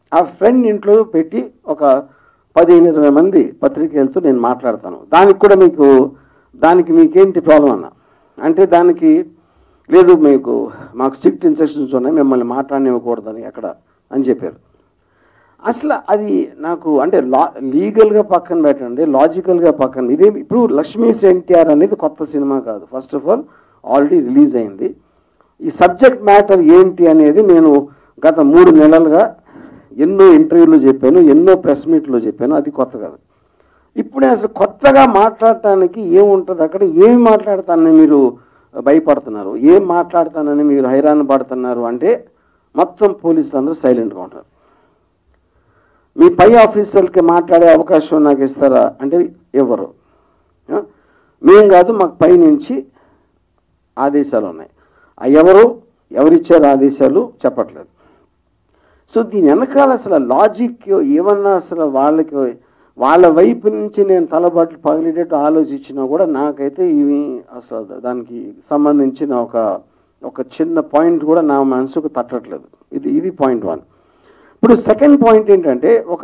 ఆ ఫ్రెండ్ ఇంట్లో పెట్టి ఒక పదిహేను ఇరవై మంది పత్రికేలతో నేను మాట్లాడతాను దానికి కూడా మీకు దానికి మీకేంటి ప్రాబ్లం అన్న అంటే దానికి లేదు మీకు మాకు స్ట్రిక్ట్ ఇన్స్ట్రక్షన్స్ ఉన్నాయి మిమ్మల్ని మాట్లాడనివ్వకూడదని అక్కడ అని చెప్పారు అసలు అది నాకు అంటే లా లీగల్గా పక్కన పెట్టండి లాజికల్గా పక్కన ఇదే ఇప్పుడు లక్ష్మీ ఎన్టీఆర్ అనేది కొత్త సినిమా కాదు first of all already release అయింది ఈ సబ్జెక్ట్ మ్యాటర్ ఏంటి అనేది నేను గత మూడు నెలలుగా ఎన్నో ఇంటర్వ్యూలు చెప్పాను ఎన్నో ప్రెస్ మీట్లు చెప్పాను అది కొత్త కాదు ఇప్పుడు నేను అసలు కొత్తగా మాట్లాడటానికి ఏముంటుంది అక్కడ ఏమి మాట్లాడతానని మీరు భయపడుతున్నారు ఏం మాట్లాడతానని మీరు హైరాణ పడుతున్నారు అంటే మొత్తం పోలీసులు అందరూ సైలెంట్గా ఉంటారు మీ పై ఆఫీసర్లకి మాట్లాడే అవకాశం నాకు ఇస్తారా అంటే ఇవ్వరు ఆ? మేం కాదు మాకు పై నుంచి ఆదేశాలు ఉన్నాయి ఆ ఎవరు ఎవరిచ్చారు ఆదేశాలు చెప్పట్లేదు సో దీని వెనకాల అసలు లాజిక్ ఏమన్నా అసలు వాళ్ళకి వాళ్ళ వైపు నుంచి నేను తలబాట్లు పగిలేటట్టు ఆలోచించినా కూడా నాకైతే ఇవి అసలు దానికి సంబంధించిన ఒక ఒక చిన్న పాయింట్ కూడా నా మనసుకు తట్టట్లేదు ఇది ఇది పాయింట్ వన్ ఇప్పుడు సెకండ్ పాయింట్ ఏంటంటే ఒక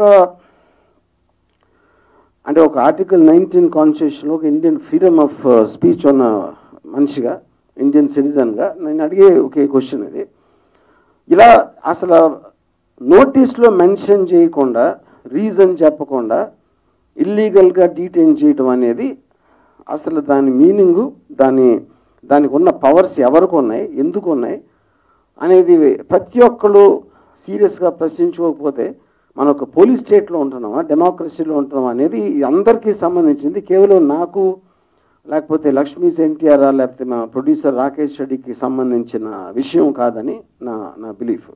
అంటే ఒక ఆర్టికల్ నైన్టీన్ కాన్స్టిట్యూషన్లో ఒక ఇండియన్ ఫ్రీడమ్ ఆఫ్ స్పీచ్ ఉన్న మనిషిగా ఇండియన్ సిటిజన్గా నేను అడిగే ఒకే క్వశ్చన్ ఇది ఇలా అసలు నోటీస్లో మెన్షన్ చేయకుండా రీజన్ చెప్పకుండా ఇల్లీగల్గా డీటైన్ చేయడం అనేది అసలు దాని మీనింగు దాని దానికి ఉన్న పవర్స్ ఎవరికి ఉన్నాయి ఎందుకు ఉన్నాయి అనేది ప్రతి ఒక్కళ్ళు సీరియస్గా ప్రశ్నించుకోకపోతే మనం ఒక పోలీస్ స్టేట్లో ఉంటున్నామా డెమోక్రసీలో ఉంటున్నామా అనేది అందరికీ సంబంధించింది కేవలం నాకు లేకపోతే లక్ష్మీ ఎన్టీఆర్ లేకపోతే మా ప్రొడ్యూసర్ రాకేష్ రెడ్డికి సంబంధించిన విషయం కాదని నా నా బిలీఫ్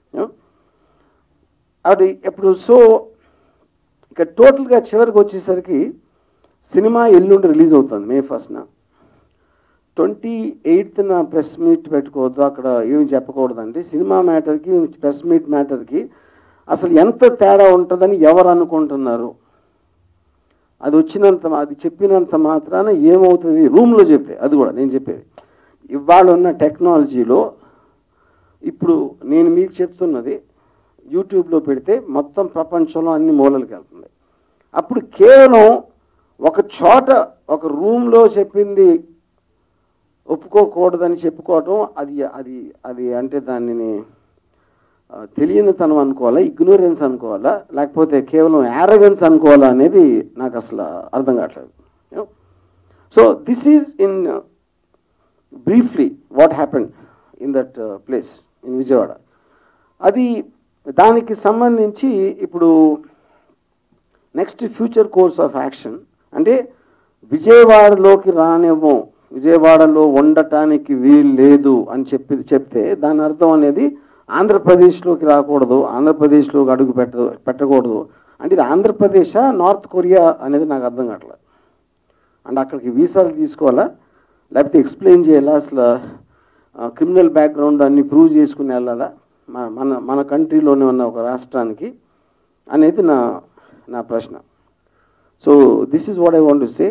అది ఇప్పుడు సో ఇక టోటల్గా చివరికి వచ్చేసరికి సినిమా ఎల్లుండి రిలీజ్ అవుతుంది మే ఫస్ట్న ట్వంటీ ఎయిత్న ప్రెస్ మీట్ పెట్టుకోవద్దు అక్కడ ఏమి చెప్పకూడదంటే సినిమా మ్యాటర్కి ప్రెస్ మీట్ మ్యాటర్కి అసలు ఎంత తేడా ఉంటుందని ఎవరు అనుకుంటున్నారు అది వచ్చినంత అది చెప్పినంత మాత్రాన ఏమవుతుంది రూమ్లో చెప్పే అది కూడా నేను చెప్పేది ఇవాళ ఉన్న టెక్నాలజీలో ఇప్పుడు నేను మీకు చెప్తున్నది యూట్యూబ్లో పెడితే మొత్తం ప్రపంచంలో అన్ని మూలలకి వెళ్తుంది అప్పుడు కేవలం ఒక చోట ఒక రూమ్లో చెప్పింది ఒప్పుకోకూడదని చెప్పుకోవటం అది అది అది అంటే దానిని ఆ, తెలియనితనం అనుకోవాలా ఇగ్నోరెన్స్ అనుకోవాలా లేకపోతే కేవలం యారగన్స్ అనుకోవాలా అనేది నాకు అసలు అర్థం కావట్లేదు so this is in briefly what happen in that place in Vijayawada అది దానికి సంబంధించి ఇప్పుడు next future course of action అంటే విజయవాడలోకి రానివ్వం విజయవాడలో ఉండటానికి వీలు లేదు అని చెప్పి చెప్తే దాని అర్థం అనేది ఆంధ్రప్రదేశ్లోకి రాకూడదు ఆంధ్రప్రదేశ్లోకి అడుగు పెట్ట పెట్టకూడదు అంటే ఇది ఆంధ్రప్రదేశా నార్త్ కొరియా అనేది నాకు అర్థం కావట్లేదు అంటే అక్కడికి వీసాలు తీసుకోవాలా లేకపోతే ఎక్స్ప్లెయిన్ చేయాలా అసలు క్రిమినల్ బ్యాక్గ్రౌండ్ అన్ని ప్రూవ్ చేసుకుని వెళ్ళాలా మన మన మన కంట్రీలోనే ఉన్న ఒక రాష్ట్రానికి అనేది నా నా ప్రశ్న so this is what I want to say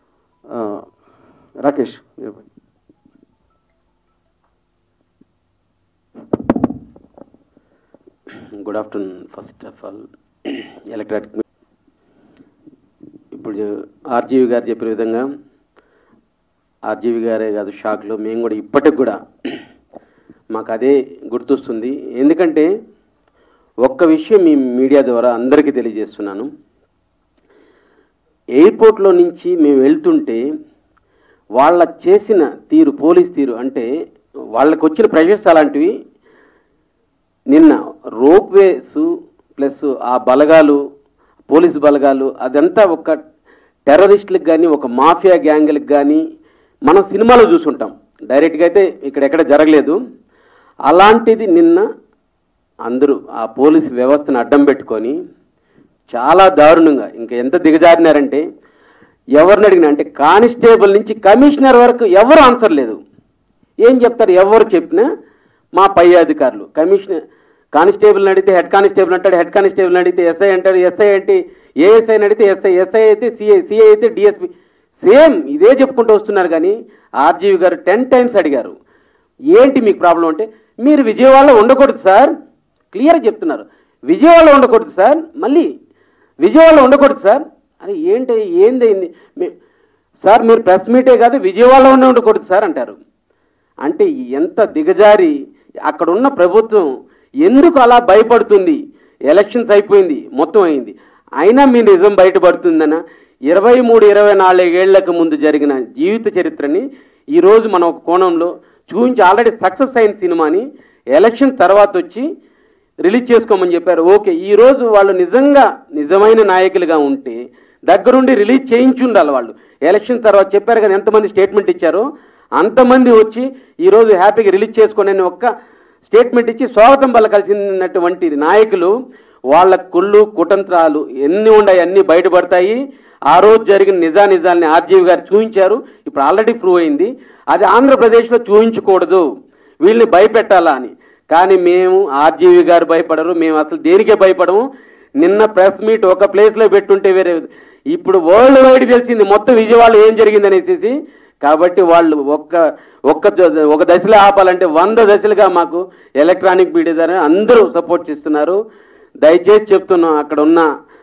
Rakesh చెప్పండి. Good afternoon first of all electronic ఇప్పుడు ఆర్జీవి గారు చెప్పిన విధంగా ఆర్జీవి గారే కాదు షాక్లో మేము కూడా ఇప్పటికి కూడా మాకు అదే గుర్తొస్తుంది ఎందుకంటే ఒక్క విషయం మీ మీడియా ద్వారా అందరికీ తెలియజేస్తున్నాను ఎయిర్పోర్ట్లో నుంచి మేము వెళ్తుంటే వాళ్ళ చేసిన తీరు పోలీస్ తీరు అంటే వాళ్ళకి వచ్చిన ప్రెషర్స్ అలాంటివి నిన్న రోప్ వేస్ ప్లస్ ఆ బలగాలు పోలీసు బలగాలు అదంతా ఒక టెర్రరిస్టులకు కానీ ఒక మాఫియా గ్యాంగులకు కానీ మనం సినిమాలో చూసుంటాం డైరెక్ట్గా అయితే ఇక్కడ ఎక్కడ జరగలేదు అలాంటిది నిన్న అందరూ ఆ పోలీసు వ్యవస్థను అడ్డం పెట్టుకొని చాలా దారుణంగా ఇంకా ఎంత దిగజారినారంటే ఎవరిని అడిగినా అంటే కానిస్టేబుల్ నుంచి కమిషనర్ వరకు ఎవరు ఆన్సర్ లేదు ఏం చెప్తారు ఎవరు చెప్పినా మా పై అధికారులు కమిషనర్ కానిస్టేబుల్ని అడిగితే హెడ్ కానిస్టేబుల్ అంటాడు హెడ్ కానిస్టేబుల్ని అడిగితే ఎస్ఐ అంటాడు ఎస్ఐ అంటే ఏఎస్ఐని అడిగితే ఎస్ఐ ఎస్ఐ అయితే సిఐ సిఐ అయితే డిఎస్పి సేమ్ ఇదే చెప్పుకుంటూ వస్తున్నారు కానీ ఆర్జీవి గారు టెన్ టైమ్స్ అడిగారు ఏంటి మీకు ప్రాబ్లం అంటే మీరు విజయవాడలో ఉండకూడదు సార్ క్లియర్ చెప్తున్నారు విజయవాడలో ఉండకూడదు సార్ మళ్ళీ విజయవాడలో ఉండకూడదు సార్ అరే ఏంటి ఏంది అయింది మీ- సార్ మీరు ప్రెస్ మీటే కాదు విజయవాడలోనే ఉండకూడదు సార్ అంటారు అంటే ఎంత దిగజారి అక్కడ ఉన్న ప్రభుత్వం ఎందుకు అలా భయపడుతుంది ఎలక్షన్స్ అయిపోయింది మొత్తం అయింది అయినా మీ నిజం బయటపడుతుందన ఇరవై మూడు ఇరవై నాలుగేళ్లకు ముందు జరిగిన జీవిత చరిత్రని ఈరోజు మనం ఒక కోణంలో చూపించి ఆల్రెడీ సక్సెస్ అయిన సినిమాని ఎలక్షన్ తర్వాత వచ్చి రిలీజ్ చేసుకోమని చెప్పారు ఓకే ఈ రోజు వాళ్ళు నిజంగా నిజమైన నాయకులుగా ఉంటే దగ్గరుండి రిలీజ్ చేయించి ఉండాలి వాళ్ళు ఎలక్షన్ తర్వాత చెప్పారు కదా ఎంతమంది స్టేట్మెంట్ ఇచ్చారో అంతమంది వచ్చి ఈరోజు హ్యాపీగా రిలీజ్ చేసుకోండి అని ఒక్క స్టేట్మెంట్ ఇచ్చి స్వాగతం పలకాల్సినటువంటి నాయకులు వాళ్ళ కుళ్ళు కుతంత్రాలు ఎన్ని ఉన్నాయి అన్ని బయటపడతాయి ఆ రోజు జరిగిన నిజానిజాల్ని ఆర్జీవి గారు చూపించారు ఇప్పుడు ఆల్రెడీ ప్రూవ్ అయింది అది ఆంధ్రప్రదేశ్లో చూపించకూడదు వీళ్ళని భయపెట్టాలా అని కానీ మేము ఆర్జీవి గారు భయపడరు మేము అసలు దేనికే భయపడము నిన్న ప్రెస్ మీట్ ఒక ప్లేస్లో పెట్టుంటే వేరే ఇప్పుడు వరల్డ్ వైడ్ తెలిసింది మొత్తం విజయవాడలో ఏం జరిగింది అనేసి కాబట్టి వాళ్ళు ఒక్క ఒక్క ద- ఒక దశలో ఆపాలంటే వంద దశలుగా మాకు ఎలక్ట్రానిక్ మీడియా ద్వారా అందరూ సపోర్ట్ చేస్తున్నారు దయచేసి చెప్తున్నాం అక్కడ ఉన్న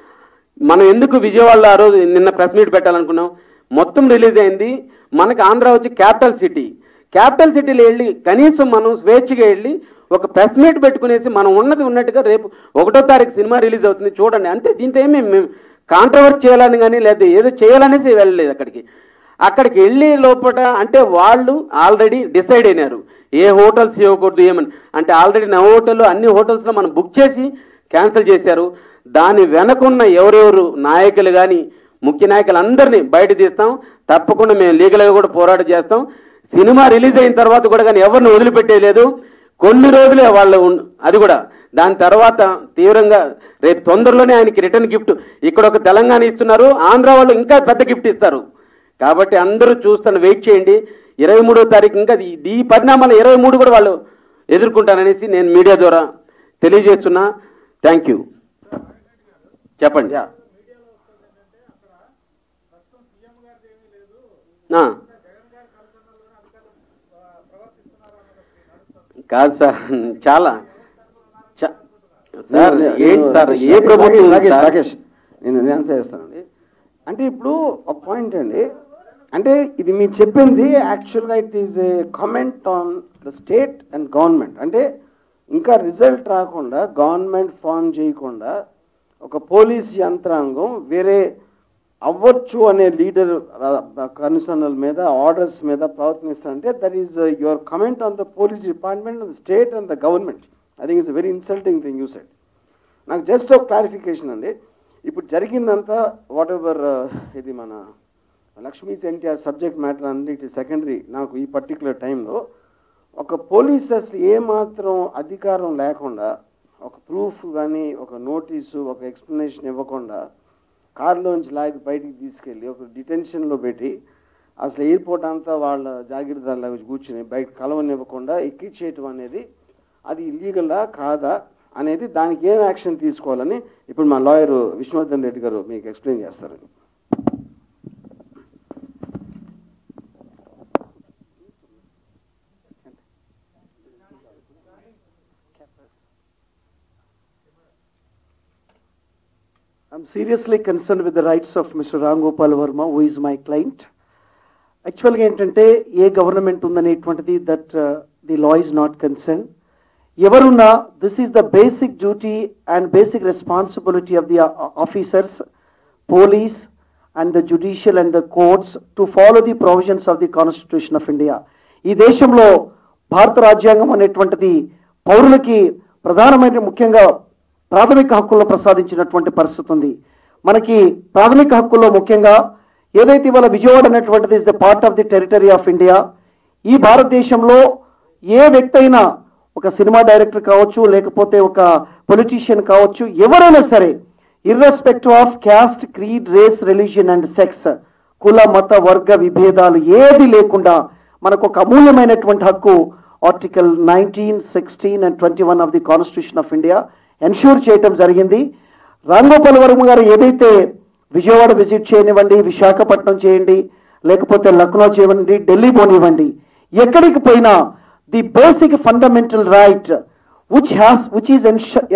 మనం ఎందుకు విజయవాడలో ఆ రోజు నిన్న ప్రెస్ మీట్ పెట్టాలనుకున్నాం మొత్తం రిలీజ్ అయింది మనకి ఆంధ్ర వచ్చి క్యాపిటల్ సిటీ క్యాపిటల్ సిటీలో వెళ్ళి కనీసం మనం స్వేచ్ఛగా వెళ్ళి ఒక ప్రెస్ మీట్ పెట్టుకునేసి మనం ఉన్నది ఉన్నట్టుగా రేపు ఒకటో తారీఖు సినిమా రిలీజ్ అవుతుంది చూడండి అంతే దీంతో ఏమి మేము కాంట్రవర్ట్ చేయాలని కానీ లేదా ఏదో చేయాలనేసి వెళ్ళలేదు అక్కడికి అక్కడికి వెళ్ళి లోపల అంటే వాళ్ళు ఆల్రెడీ డిసైడ్ అయినారు ఏ హోటల్స్ ఇవ్వకూడదు ఏమని అంటే ఆల్రెడీ నా హోటల్లో అన్ని హోటల్స్లో మనం బుక్ చేసి క్యాన్సిల్ చేశారు దాని వెనకున్న ఎవరెవరు నాయకులు కానీ ముఖ్య నాయకులు అందరినీ బయట తీస్తాం తప్పకుండా మేము లీగల్గా కూడా పోరాటం చేస్తాం సినిమా రిలీజ్ అయిన తర్వాత కూడా కానీ ఎవరిని వదిలిపెట్టేయలేదు కొన్ని రోజులే వాళ్ళు ఉన్- అది కూడా దాని తర్వాత తీవ్రంగా రేపు తొందరలోనే ఆయనకి రిటర్న్ గిఫ్ట్ ఇక్కడ ఒక తెలంగాణ ఇస్తున్నారు ఆంధ్ర వాళ్ళు ఇంకా పెద్ద గిఫ్ట్ ఇస్తారు కాబట్టి అందరూ చూస్తాను వెయిట్ చేయండి ఇరవై మూడో తారీఖు ఇంకా ఈ- ఈ పరిణామాలు ఇరవై మూడు కూడా వాళ్ళు ఎదుర్కొంటారనేసి నేను మీడియా ద్వారా తెలియజేస్తున్నా థ్యాంక్ యూ చెప్పండి ఆ. కాదు సార్ చాలా చ- సార్ ఏంటి సార్ ఏ ప్రభుత్వం రాకేష్, సార్? రాకేష్ నేను నేను ఆన్సర్ చేస్తానండి అంటే ఇప్పుడు ఒక పాయింట్ అండి అంటే ఇది మీరు చెప్పింది యాక్చువల్గా it is a comment on the state and government అంటే ఇంకా రిజల్ట్ రాకుండా గవర్నమెంట్ ఫామ్ చేయకుండా ఒక పోలీస్ యంత్రాంగం వేరే అవ్వచ్చు అనే లీడర్ కన్సర్నల్ మీద ఆర్డర్స్ మీద ప్రవర్తిస్తారంటే that is your comment on the police department the state and the government I think it's very insulting thing you said నాకు జస్ట్ ఒక క్లారిఫికేషన్ అండి ఇప్పుడు జరిగిందంతా వాట్ ఎవర్ ఇది మన లక్ష్మీ ఎన్టీఆర్ సబ్జెక్ట్ మ్యాటర్ అండి ఇట్ ఇస్ సెకండరీ నాకు ఈ పర్టికులర్ టైంలో ఒక పోలీస్ అసలు ఏమాత్రం అధికారం లేకుండా ఒక ప్రూఫ్ కానీ ఒక నోటీసు ఒక ఎక్స్ప్లెనేషన్ ఇవ్వకుండా కారులోంచి లాగి బయటికి తీసుకెళ్ళి ఒక డిటెన్షన్లో పెట్టి అసలు ఎయిర్పోర్ట్ అంతా వాళ్ళ జాగ్రత్తలో కూర్చుని బయట కలవనివ్వకుండా ఎక్కించేయటం అనేది అది ఇల్లీగలా కాదా అనేది దానికి ఏం యాక్షన్ తీసుకోవాలని ఇప్పుడు మా లాయర్ విష్ణువర్ధన్ రెడ్డి గారు మీకు ఎక్స్ప్లెయిన్ చేస్తారు I'm seriously concerned with the rights of Mr. Ram Gopal Verma, who is my client. యాక్చువల్గా ఏంటంటే ఏ గవర్నమెంట్ ఉందనేటువంటిది that the law is not concern ఎవరున్నా this is the basic duty and basic responsibility of the officers police and the judicial and the courts to follow the provisions of the constitution of India ఈ దేశంలో భారత రాజ్యాంగం అనేటువంటిది పౌరులకి ప్రధానమైన ముఖ్యంగా ప్రాథమిక హక్కులను ప్రసాదించినటువంటి పరిస్థితి ఉంది మనకి ప్రాథమిక హక్కుల్లో ముఖ్యంగా ఏదైతే ఇవాళ విజయవాడ అనేటువంటిది is the part of the territory of India ఈ భారతదేశంలో ఏ వ్యక్తి అయినా ఒక సినిమా డైరెక్టర్ కావచ్చు లేకపోతే ఒక పొలిటీషియన్ కావచ్చు ఎవరైనా సరే irrespective of caste creed race religion and sex కుల మత వర్గ విభేదాలు ఏది లేకుండా మనకు ఒక అమూల్యమైనటువంటి హక్కు article nineteen sixteen and twenty one of the constitution of India ensure చేయటం జరిగింది రాంగోపాల్ వర్మ గారు ఏదైతే విజయవాడ విజిట్ చేయనివ్వండి విశాఖపట్నం చేయండి లేకపోతే లక్నో చేయండి ఢిల్లీ పోనివ్వండి ఎక్కడికి పోయినా the basic fundamental right which has which is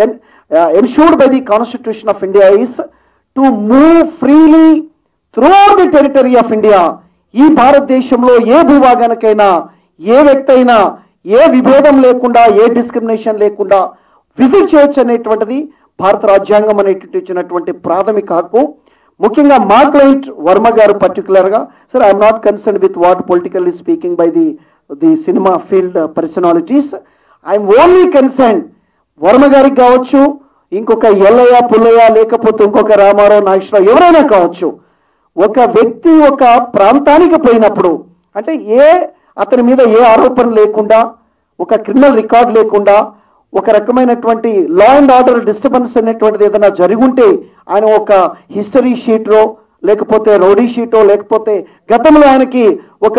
uh, ensured by the Constitution of India is to move freely throughout the territory of India. ఈ భారతదేశంలో ఏ భూభాగానికైనా ఏ వ్యక్తి అయినా ఏ విభేదం లేకుండా ఏ డిస్క్రిమినేషన్ లేకుండా విజిట్ చేయొచ్చు అనేటువంటిది భారత రాజ్యాంగం అనేటువంటి ఇచ్చినటువంటి ప్రాథమిక హక్కు ముఖ్యంగా మా క్లయింట్ వర్మ గారు పర్టికులర్గా sir I'm not concern with what politically speaking by the the cinema field personalities I'm only concern Varma గారికి కావచ్చు ఇంకొక ఎల్లయ్య పుల్లయ్య లేకపోతే ఇంకొక రామారావు నాగేశ్వరరావు ఎవరైనా కావచ్చు ఒక వ్యక్తి ఒక ప్రాంతానికి పోయినప్పుడు అంటే ఏ అతని మీద ఏ ఆరోపణ లేకుండా ఒక క్రిమినల్ రికార్డ్ లేకుండా ఒక రకమైనటువంటి లా అండ్ ఆర్డర్ డిస్టర్బెన్స్ అనేటువంటిది ఏదైనా జరుగుంటే ఆయన ఒక హిస్టరీ షీట్లో లేకపోతే రౌడీ షీటో లేకపోతే గతంలో ఆయనకి ఒక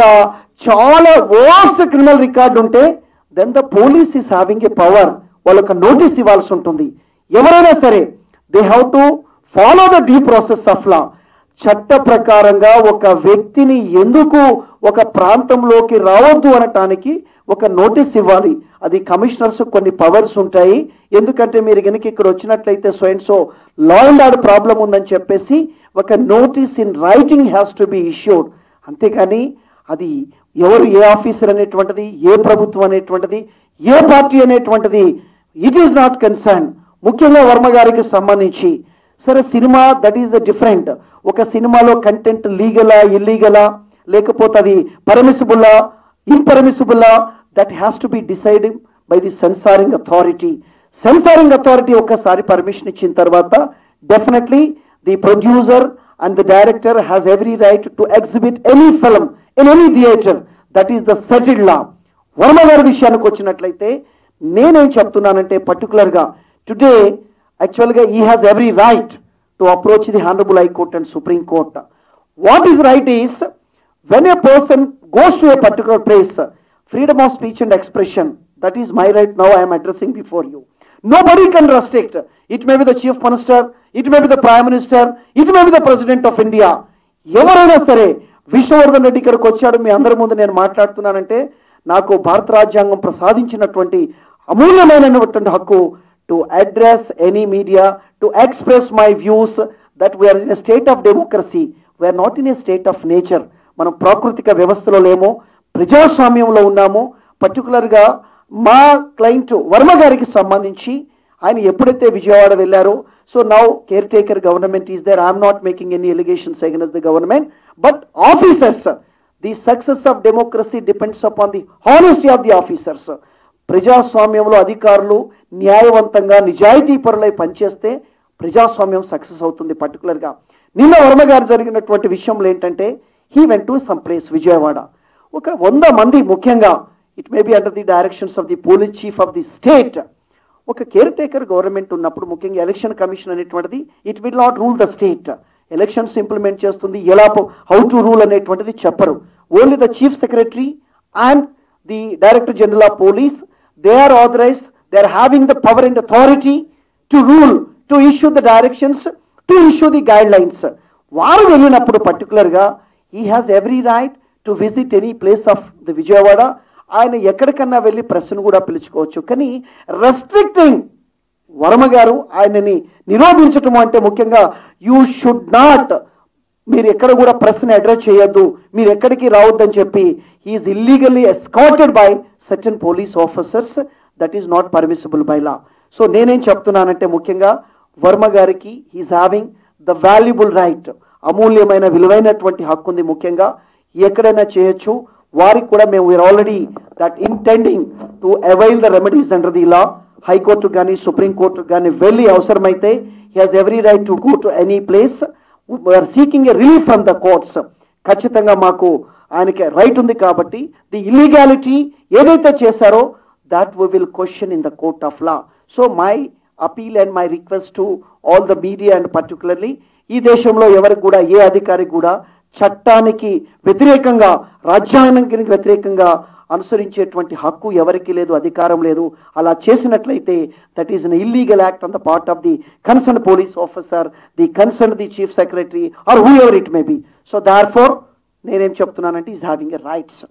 చాలా వర్స్ట్ క్రిమినల్ రికార్డు ఉంటే then the police is having a power వాళ్ళొక నోటీస్ ఇవ్వాల్సి ఉంటుంది ఎవరైనా సరే they have to follow the due process of law చట్ట ప్రకారంగా ఒక వ్యక్తిని ఎందుకు ఒక ప్రాంతంలోకి రావద్దు అనటానికి ఒక నోటీస్ ఇవ్వాలి అది కమిషనర్స్ కొన్ని పవర్స్ ఉంటాయి ఎందుకంటే మీరు కనుక ఇక్కడ వచ్చినట్లయితే so and so law and order problem ఉందని చెప్పేసి ఒక notice in writing has to be issued అంతేకాని అది ఎవరు ఏ ఆఫీసర్ అనేటువంటిది ఏ ప్రభుత్వం అనేటువంటిది ఏ పార్టీ అనేటువంటిది ఇట్ ఈస్ నాట్ కన్సర్న్ ముఖ్యంగా వర్మ గారికి సంబంధించి సరే cinema that is the different ఒక సినిమాలో కంటెంట్ లీగలా ఇల్లీగలా లేకపోతే అది పర్మిసిబుల్లా ఇంపర్మిసిబుల్లా that has to be deciding by the censoring authority censoring authority ఒక్కసారి పర్మిషన్ ఇచ్చిన తర్వాత definitely the producer and the director has every right to exhibit any film in any theatre that is the settled law Varma గారి విషయానికి వచ్చినట్లయితే నేనేం చెప్తున్నానంటే పర్టికులర్గా today యాక్చువల్గా ఈ has every right to approach the honourable high court and supreme court what is right is when a person goes to a particular place, freedom of speech and expression, that is my right now I am addressing before you. Nobody can restrict. It may be the chief minister, it may be the prime minister, it may be the president of India. ఎవరైనా సరే విష్ణువర్ధన్ రెడ్డి ఇక్కడికి వచ్చాడు మీ అందరి ముందు నేను మాట్లాడుతున్నానంటే నాకు భారత రాజ్యాంగం ప్రసాదించినటువంటి అమూల్యమైనటువంటి హక్కు to address any media to express my views that we are in a state of democracy we are not in a state of nature మనం ప్రాకృతిక వ్యవస్థలో లేము ప్రజాస్వామ్యంలో ఉన్నాము పర్టికులర్గా మా క్లయింట్ వర్మ గారికి సంబంధించి ఆయన ఎప్పుడైతే విజయవాడ వెళ్ళారో so now caretaker government is there I'm not making any allegations against the government but officers the success of democracy depends upon the honesty of the officers ప్రజాస్వామ్యంలో అధికారులు న్యాయవంతంగా నిజాయితీ పరులై పనిచేస్తే ప్రజాస్వామ్యం సక్సెస్ అవుతుంది పర్టికులర్గా నిన్న వర్మ గారు జరిగినటువంటి విషయంలో ఏంటంటే he went to some place Vijayawada ఒక వంద మంది ముఖ్యంగా it may be under the directions of the police chief of the state ఒక కేర్ టేకర్ గవర్నమెంట్ ఉన్నప్పుడు ముఖ్యంగా ఎలక్షన్ కమిషన్ అనేటువంటిది it will not rule the state elections implement చేస్తుంది ఎలా హౌ టు రూల్ అనేటువంటిది చెప్పరు only the chief secretary and the director general of police they are authorise they are having the power and authority to rule to issue the directions to issue the guidelines వారు వెళ్ళినప్పుడు పర్టికులర్గా ఈ has every right to visit any place of the Vijayawada ఆయన ఎక్కడికన్నా వెళ్ళి ప్రెస్ను కూడా పిలుచుకోవచ్చు కానీ restricting Varma గారు ఆయనని నిరోధించటం అంటే ముఖ్యంగా యూ షుడ్ నాట్ మీరు ఎక్కడ కూడా ప్రెస్ని అడ్రస్ చేయొద్దు మీరు ఎక్కడికి రావద్దని చెప్పి he is illegally escorted by certain police officers that is not permissible by law so నేనేం చెప్తున్నానంటే ముఖ్యంగా వర్మ గారికి he's having the valuable right అమూల్యమైన విలువైనటువంటి హక్కు ఉంది ముఖ్యంగా ఎక్కడైనా చేయొచ్చు వారికి కూడా మేము we are already that intending to avail the remedies under the law high court కానీ సుప్రీంకోర్టు కానీ వెళ్ళి అవసరమైతే he has every right to go to any place we are seeking a relief from the courts ఖచ్చితంగా మాకు ఆయనకి రైట్ ఉంది కాబట్టి ది ఇల్లీగాలిటీ ఏదైతే చేశారో that we will question in the court of law. So my appeal and my request to all the media and particularly ఈ దేశంలో ఎవరికి కూడా ఏ అధికారికి కూడా చట్టానికి వ్యతిరేకంగా రాజ్యాంగానికి వ్యతిరేకంగా అనుసరించేటువంటి హక్కు ఎవరికి లేదు అధికారం లేదు అలా చేసినట్లయితే that is an illegal act on the part of the concern police officer the concern the chief secretary or whoever it may be so therefore నేనేం చెప్తున్నానంటే ఈజ్ హ్యావింగ్ ఎ రైట్స్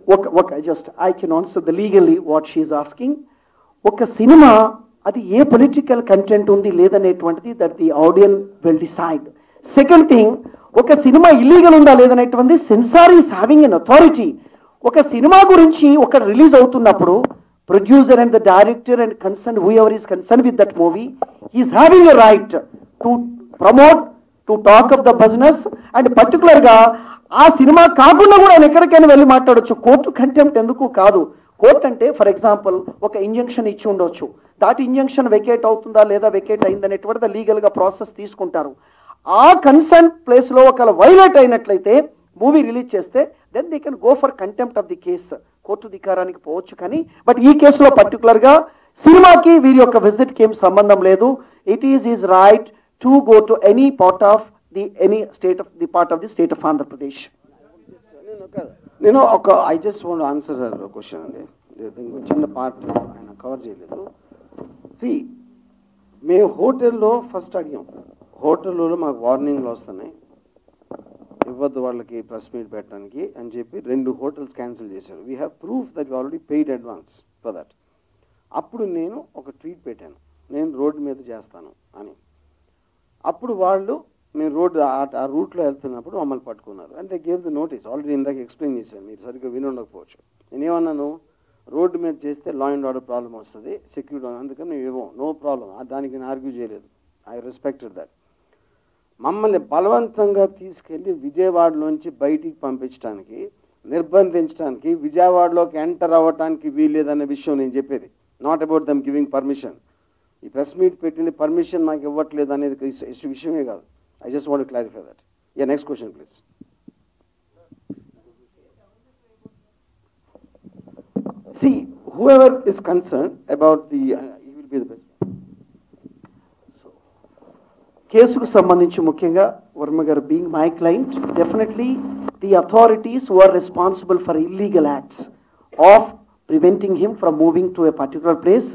ఒక ఒక just I can answer the legally what she's asking ఒక cinema అది ఏ political content ఉంది లేదనేటువంటిది that the audience will decide second thing ఒక సినిమా ఇల్లీగల్ ఉందా లేదనేటువంటిది censor is having an authority ఒక సినిమా గురించి ఒక రిలీజ్ అవుతున్నప్పుడు producer and the director and concern whoever is concern with that movie is having a right to promote to talk of the business and particular గా ఆ cinema కాకుండా కూడా ఆయన ఎక్కడికైనా వెళ్ళి మాట్లాడొచ్చు కోర్టు కంటెంప్ట్ ఎందుకు కాదు కోర్ట్ అంటే ఫర్ ఎగ్జాంపుల్ ఒక ఇంజంక్షన్ ఇచ్చి ఉండొచ్చు దాటి ఇంజంక్షన్ వెకేట్ అవుతుందా లేదా వెకేట్ అయిందనేటువంటిది లీగల్ గా ప్రాసెస్ తీసుకుంటారు ఆ కన్సర్న్ ప్లేస్ లో ఒకవేళ వైలేట్ అయినట్లయితే మూవీ రిలీజ్ చేస్తే then they can go for contempt of the case court ధికారానికి పోవచ్చు కానీ బట్ ఈ కేసులో పర్టికులర్ గా సినిమాకి వీరి యొక్క విజిట్ కి ఏం సంబంధం లేదు it is is right to go to any part of the any state of the part of the state of Andhra Pradesh నేను ఒక నేను ఒక I just want answer question అండి ఇంకో చిన్న పార్ట్ ఆయన కవర్ చేయలేదు సి మేము హోటల్లో ఫస్ట్ అడిగాం హోటల్లో మాకు వార్నింగ్లు వస్తున్నాయి ఇవ్వద్దు వాళ్ళకి ప్రెస్ మీట్ పెట్టడానికి అని చెప్పి రెండు హోటల్స్ క్యాన్సిల్ చేశారు we have proof that already paid advance for that అప్పుడు నేను ఒక ట్వీట్ పెట్టాను నేను రోడ్డు మీద చేస్తాను అని అప్పుడు వాళ్ళు మేము రోడ్డు ఆ- ఆ రూట్లో వెళ్తున్నప్పుడు మమ్మల్ని పట్టుకున్నారు అంటే గేవ్ ది నోటీస్ ఆల్రెడీ ఇందాక ఎక్స్ప్లెయిన్ చేశాను మీరు సరిగ్గా విని ఉండకపోవచ్చు నేనేమన్నాను రోడ్డు మీద చేస్తే లా అండ్ ఆర్డర్ ప్రాబ్లం వస్తుంది సెక్యూరిటీ అందుకని మేము ఇవ్వం నో ప్రాబ్లం దానికి నేను ఆర్గ్యూ చేయలేదు ఐ రెస్పెక్టెడ్ దట్ మమ్మల్ని బలవంతంగా తీసుకెళ్లి విజయవాడలోంచి బయటికి పంపించడానికి నిర్బంధించడానికి విజయవాడలోకి ఎంటర్ అవ్వటానికి వీల్లేదన్న విషయం నేను చెప్పేది not about them giving permission ఈ ప్రెస్ మీట్ పెట్టింది పర్మిషన్ మాకు ఇవ్వట్లేదు అనేది ఇస్- ఇస్ విషయమే కాదు I just want clarify that yeah next question please See, whoever is concerned about the, uh, he will be the best. కేసుకు సంబంధించి ముఖ్యంగా వర్మ గారు being my client definitely the authorities who are responsible for illegal acts of preventing him from moving to a particular place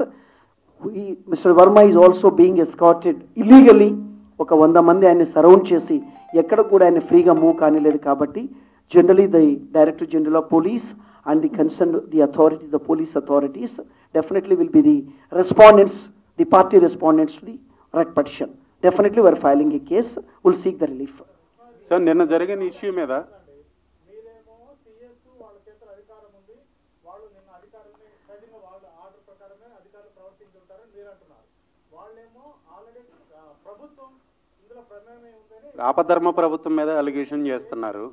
mister Varma is also being escorted illegally ఒక వంద మంది ఆయన్ని surround చేసి ఎక్కడ కూడా ఆయన ఫ్రీగా మూవ్ కానిలేదు కాబట్టి generally the director general of police and the concern the authority the police authorities definitely will be the respondents the party respondents to the writ petition definitely were filing a case will seek the relief sir నిన్న జరిగిన issue మీద మీరేమో CS వాళ్ళ చేతుల అధికారం ఉంది వాళ్ళు నిన్న అధికారాన్ని సహజంగా వాళ్ళ ఆర్డర్ ప్రకారమే అధికారులు ప్రవర్తించుంటారని మీరు అంటున్నారు వాళ్ళేమో ఆల్రెడీ ప్రభుత్వం ఇందులో ప్రమేయం ఉందని ఆపధర్మ ప్రభుత్వం మీద అలిగేషన్ చేస్తున్నారు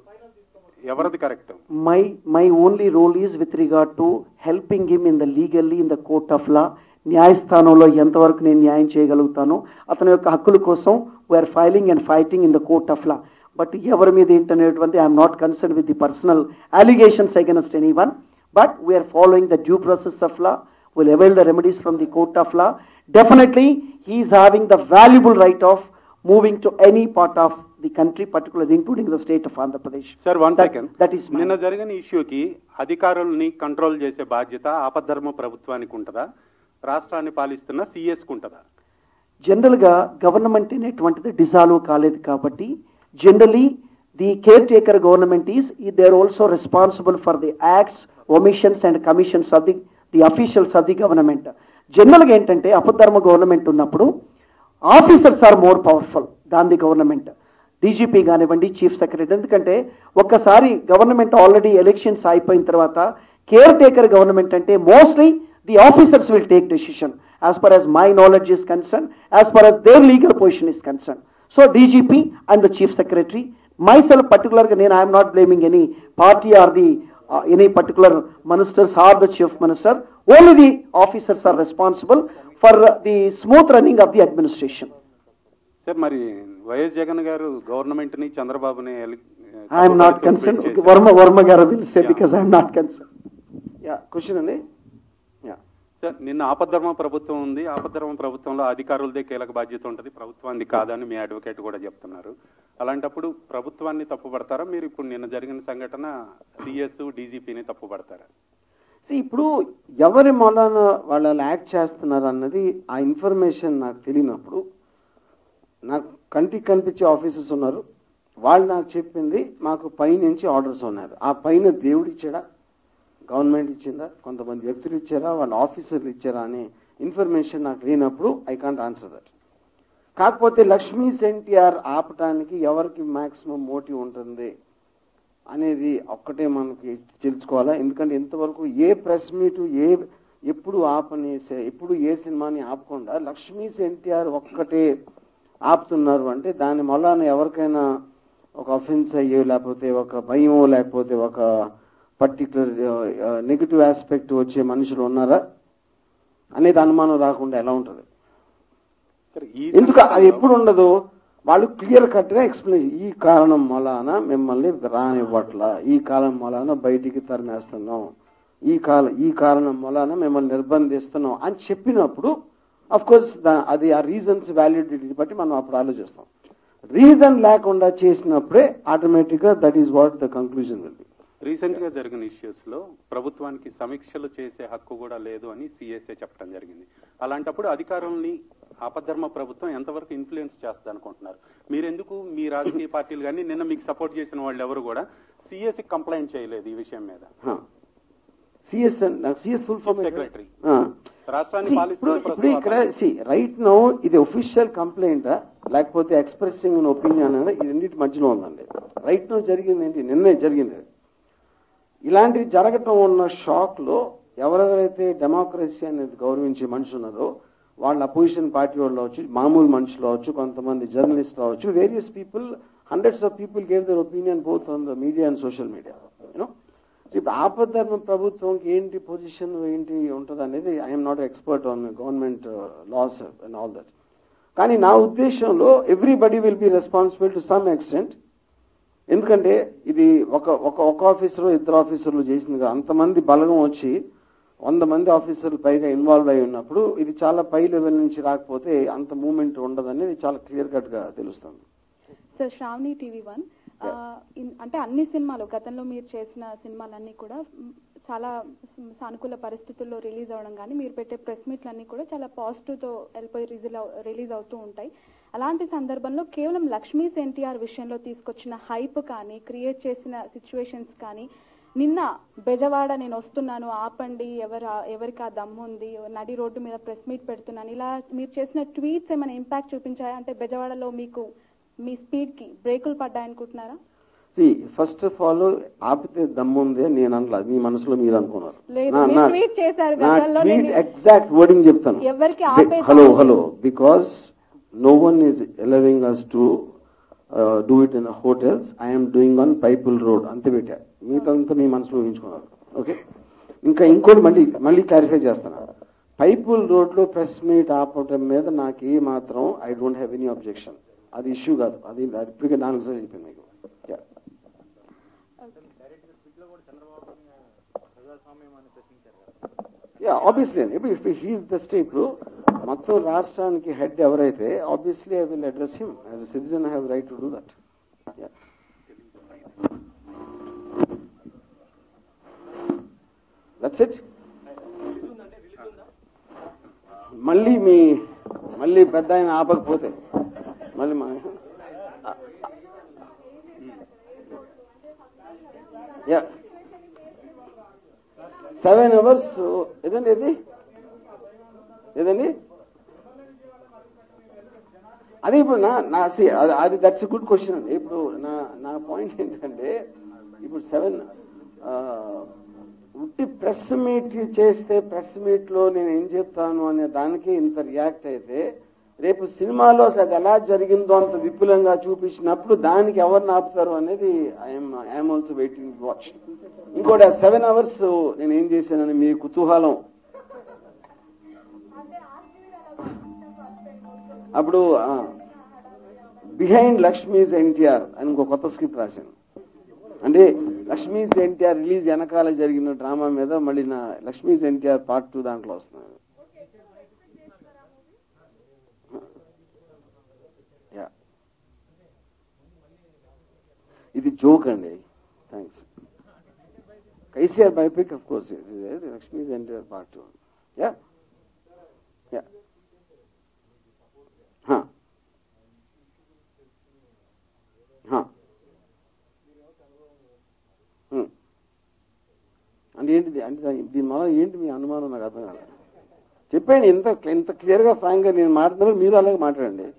ఎవరిది correct my my only role is with regard to helping him in the legally in the court of law న్యాయస్థానంలో ఎంతవరకు నేను న్యాయం చేయగలుగుతాను అతని యొక్క హక్కుల కోసం we are filing and fighting in the court of law but ఎవరి మీద ఏంటనేటువంటి I'm not concern with the personal allegations against any one but we are following the due process of law will avail the remedies from the court of law definitely he's having the valuable right of moving to any part of the country particular including the state of Andhra Pradesh sir one That- second that is my- నిన్న జరిగిన ఇష్యూకి అధికారుల్ని control చేసే బాధ్యత ఆపధర్మ ప్రభుత్వానికి ఉంటుందా రాష్ట్రాన్ని పాలిస్తున్న CS కు ఉంటుందా జనరల్గా గవర్నమెంట్ అనేటువంటిది డిజాల్వ్ కాలేదు కాబట్టి generally the caretaker government is they are also responsible for the acts omissions and commissions of the the officials of the government జనరల్గా ఏంటంటే అపధర్మ గవర్నమెంట్ ఉన్నప్పుడు officers are more powerful than the government DGP కానివ్వండి chief secretary ఎందుకంటే ఒక్కసారి government already elections అయిపోయిన తర్వాత caretaker government అంటే mostly the officers will take decision as per as my knowledge is concern as per as there legal position is concern so DGP and the chief secretary myself పర్టికులర్గా నేను I'm not blaming any party or the any particular ministers or the chief minister only the officers are responsible for the smooth running of the administration sir మరి వైఎస్ జగన్ గారు government ని చంద్రబాబుని ఎలి- I'm not తప్పుపడుతూ concern tweet చేశారు. వర్మ వర్మ గారు will say Yeah. Because I'm not concern yeah question అండి yeah sir నిన్న ఆపద్ధర్మ ప్రభుత్వం ఉంది ఆపద్ధర్మ ప్రభుత్వంలో అధికారులదే కీలక బాధ్యత ఉంటుంది ప్రభుత్వాన్ని కాదని మీ అడ్వకేట్ కూడా చెప్తున్నారు అలాంటప్పుడు ప్రభుత్వాన్ని తప్పుపడతారా మీరు ఇప్పుడు నిన్న జరిగిన సంఘటన సిఎస్ డీజీపీని తప్పుపడతారా See, ఇప్పుడు ఎవరి మూలాన వాళ్ళు అలా యాక్ట్ చేస్తున్నారు అన్నది ఆ ఇన్ఫర్మేషన్ నాకు తెలియనప్పుడు నాకు కంటికి కనిపించే ఆఫీసర్స్ ఉన్నారు వాళ్ళు నాకు చెప్పింది మాకు పైనుంచి ఆర్డర్స్ ఉన్నారు ఆ పైన దేవుడు ఇచ్చాడా గవర్నమెంట్ ఇచ్చిందా కొంతమంది వ్యక్తులు ఇచ్చారా వాళ్ళ ఆఫీసర్లు ఇచ్చారా అనే ఇన్ఫర్మేషన్ నాకు లేనప్పుడు ఐ కాంట్ ఆన్సర్ దట్ కాకపోతే లక్ష్మీస్ ఎన్టీఆర్ ఆపటానికి ఎవరికి మాక్సిమం మోటివ్ ఉంటుంది అనేది ఒక్కటే మనకి తెలుసుకోవాలా ఎందుకంటే ఇంతవరకు ఏ ప్రెస్ మీట్ ఏ ఎప్పుడు ఆపని ఎప్పుడు ఏ సినిమాని ఆపకుండా లక్ష్మీస్ ఎన్టీఆర్ ఒక్కటే ఆపుతున్నారు అంటే దాని వలన ఎవరికైనా ఒక అఫెన్స్ అయ్యో లేకపోతే ఒక భయమో లేకపోతే ఒక పర్టికులర్ నెగిటివ్ ఆస్పెక్ట్ వచ్చే మనుషులు ఉన్నారా అనేది అనుమానం రాకుండా ఎలా ఉంటుంది సరే ఈ ఎందుకు అది ఎప్పుడు ఉండదు వాళ్ళు క్లియర్ కట్ గా ఎక్స్ప్లెయిన్ ఈ కారణం మూలాన మిమ్మల్ని రానివ్వట్ల ఈ కాలం మూలాన బయటికి తరిమేస్తున్నాం ఈ కాల ఈ కారణం మూలాన మిమ్మల్ని నిర్బంధిస్తున్నాం అని చెప్పినప్పుడు అఫ్ కోర్స్ అది ఆ రీజన్స్ వ్యాలిడిటీ బట్టి మనం అప్పుడు ఆలోచిస్తాం రీజన్ లేకుండా చేసినప్పుడే ఆటోమేటిక్ గా that is what the conclusion will be recent గా జరిగిన ఇష్యూస్ లో ప్రభుత్వానికి సమీక్షలు చేసే హక్కు కూడా లేదు అని సిఎస్ఏ చెప్పడం జరిగింది అలాంటప్పుడు అధికారుల్ని ఆపద్ధర్మ ప్రభుత్వం ఎంతవరకు ఇన్ఫ్లుయెన్స్ చేస్తుంది అనుకుంటున్నారు మీరెందుకు మీ రాజకీయ పార్టీలు కానీ నిన్న మీకు సపోర్ట్ చేసిన వాళ్ళు ఎవరు కూడా సిఎస్సి కంప్లైంట్ చేయలేదు ఈ విషయం మీద CS CS full form Secretary. రాష్ట్రాన్ని ఇప్పుడు పాలిస్తున్న ఇప్పుడు ఇక్కడ రైట్ నో ఇది ఒఫిషియల్ కంప్లైంట్ లేకపోతే ఎక్స్ప్రెసింగ్ ఒపీనియన్ ఇది రెండింటి మధ్యలో ఉందండి రైట్ నో జరిగింది ఏంటి నిన్నే జరిగింది ఇలాంటివి జరగటం ఉన్న షాక్ లో ఎవరెవరైతే డెమోక్రసీ అనేది గౌరవించే మనుషులు ఉన్నారో వాళ్ళ అపోజిషన్ పార్టీ వాళ్ళు అవచ్చు మామూలు మనుషులు అవచ్చు కొంతమంది జర్నలిస్ట్ అవచ్చు various people hundreds of people gave their opinion both on the media and social media you know ఇప్పుడు ఆపద్ధర్మ ప్రభుత్వంకి ఏంటి పొజిషన్ ఏంటి ఉంటుంది అనేది I'm not expert on government laws and all that కానీ నా ఉద్దేశంలో everybody will be responsible to some extent ఎందుకంటే ఇది ఒక ఒక ఒక ఆఫీసర్ ఇద్దరు ఆఫీసర్లు చేసింది కాదు. అంతమంది బలగం వచ్చి వంద మంది ఆఫీసర్లు పైగా ఇన్వాల్వ్ అయి ఉన్నప్పుడు ఇది చాలా పై లెవెల్ నుంచి రాకపోతే అంత మూమెంట్ ఉండదనేది చాలా క్లియర్ కట్ గా తెలుస్తుంది సార్ శ్రావణి టీవీ వన్ ఆ, ఇన్- అంటే అన్ని సినిమాలు గతంలో మీరు చేసిన సినిమాలన్నీ కూడా మ్, చాలా సానుకూల పరిస్థితుల్లో రిలీజ్ అవ్వడం కానీ మీరు పెట్టే ప్రెస్ మీట్లన్నీ కూడా చాలా పాజిటివ్తో వెళ్ళిపోయి రిలీజ్ అవుతూ ఉంటాయి అలాంటి సందర్భంలో కేవలం లక్ష్మీస్ ఎన్టీఆర్ విషయంలో తీసుకొచ్చిన హైప్ కానీ క్రియేట్ చేసిన సిచ్యువేషన్స్ కానీ నిన్న బెజవాడ నేను వస్తున్నాను ఆపండి ఎవరు ఎవరికి ఆ దమ్ము ఉంది నడి రోడ్డు మీద ప్రెస్ మీట్ పెడుతున్నాను ఇలా మీరు చేసిన ట్వీట్స్ ఏమైనా ఇంపాక్ట్ చూపించాయా అంటే బెజవాడలో మీకు మీ స్పీడ్ కి బ్రేకులు పడ్డాయనుకుంటున్నారా ఫస్ట్ ఆఫ్ ఆల్ ఆపితే దమ్ముంది అని నేను అనలా మీ మనసులో మీరు అనుకున్నారు లేదు, నా- మీరు నా- tweet చేశారు నా గతంలో tweet నేను- ఎగ్జాక్ట్ వర్డింగ్ చెప్తాను ఎవరికి ఆపే హలో దమ్ము hello because no one is allowing us to do it in hotels I'm doing on Pipul road అంతే పెట్టా మిగతా మీ మనసులో ఊహించుకున్నారు ఓకే ఇంకా ఇంకోటి మళ్ళీ మళ్ళీ క్లారిఫై చేస్తాను పైపుల్ రోడ్ లో ప్రెస్ మీట్ ఆపటం మీద నాకు ఏ మాత్రం I don't have any objection అది ఇష్యూ కాదు అది అది ఇప్పటికే నాలుగు సార్లు చెప్పింది మీకు Yeah. యా ఆబ్వియస్లీ ఇప్పుడు ఇఫ్ హీస్ ద స్టేట్ మొత్తం రాష్ట్రానికి హెడ్ ఎవరైతే obviously I will address him as a citizen I have right to do that that's it మళ్ళీ మీ మళ్ళీ పెద్ద ఆయన ఆపకపోతే మళ్ళీ మా యా సెవెన్ అవర్స్ ఏదండి ఇది ఏదండి అది ఇప్పుడు నా నా see, అది- అది దట్స్ గుడ్ క్వశ్చన్ అండి ఇప్పుడు నా నా పాయింట్ ఏంటంటే ఇప్పుడు సెవెన్ ఉట్టి ప్రెస్ మీట్ చేస్తే ప్రెస్ మీట్ లో నేను ఏం చెప్తాను అనే దానికి ఇంత రియాక్ట్ అయితే రేపు సినిమాలో అసలు అది ఎలా జరిగిందో అంత విపులంగా చూపించినప్పుడు దానికి ఎవరిని ఆపుతారు అనేది I'm I'm also waiting watch ఇంకోటి ఆ సెవెన్ అవర్స్ నేను ఏం చేశానని మీ కుతూహలం అప్పుడు బిహైండ్ లక్ష్మీస్ ఎన్టీఆర్ అని ఇంకో కొత్త స్క్రిప్ట్ రాశాను అంటే లక్ష్మీస్ ఎన్టీఆర్ రిలీజ్ వెనకాల జరిగిన డ్రామా మీద మళ్ళీ నా లక్ష్మీస్ ఎన్టీఆర్ పార్ట్ టూ దాంట్లో వస్తున్నాను యా ఇది జోక్ అండి thanks KCR biopic of course Lakshmi's NTR part two yeah yeah हाँ हाँ Hmm. అంటే ఏంటిది అంటే దాని- దీని వల్ల ఏంటి మీ అనుమానం నాకు అర్థం కాదు చెప్పండి ఇంత ఇంత క్లియర్గా ఫ్రాంక్గా నేను మాట్లాడుతున్నప్పుడు మీరు అలాగే మాట్లాడండి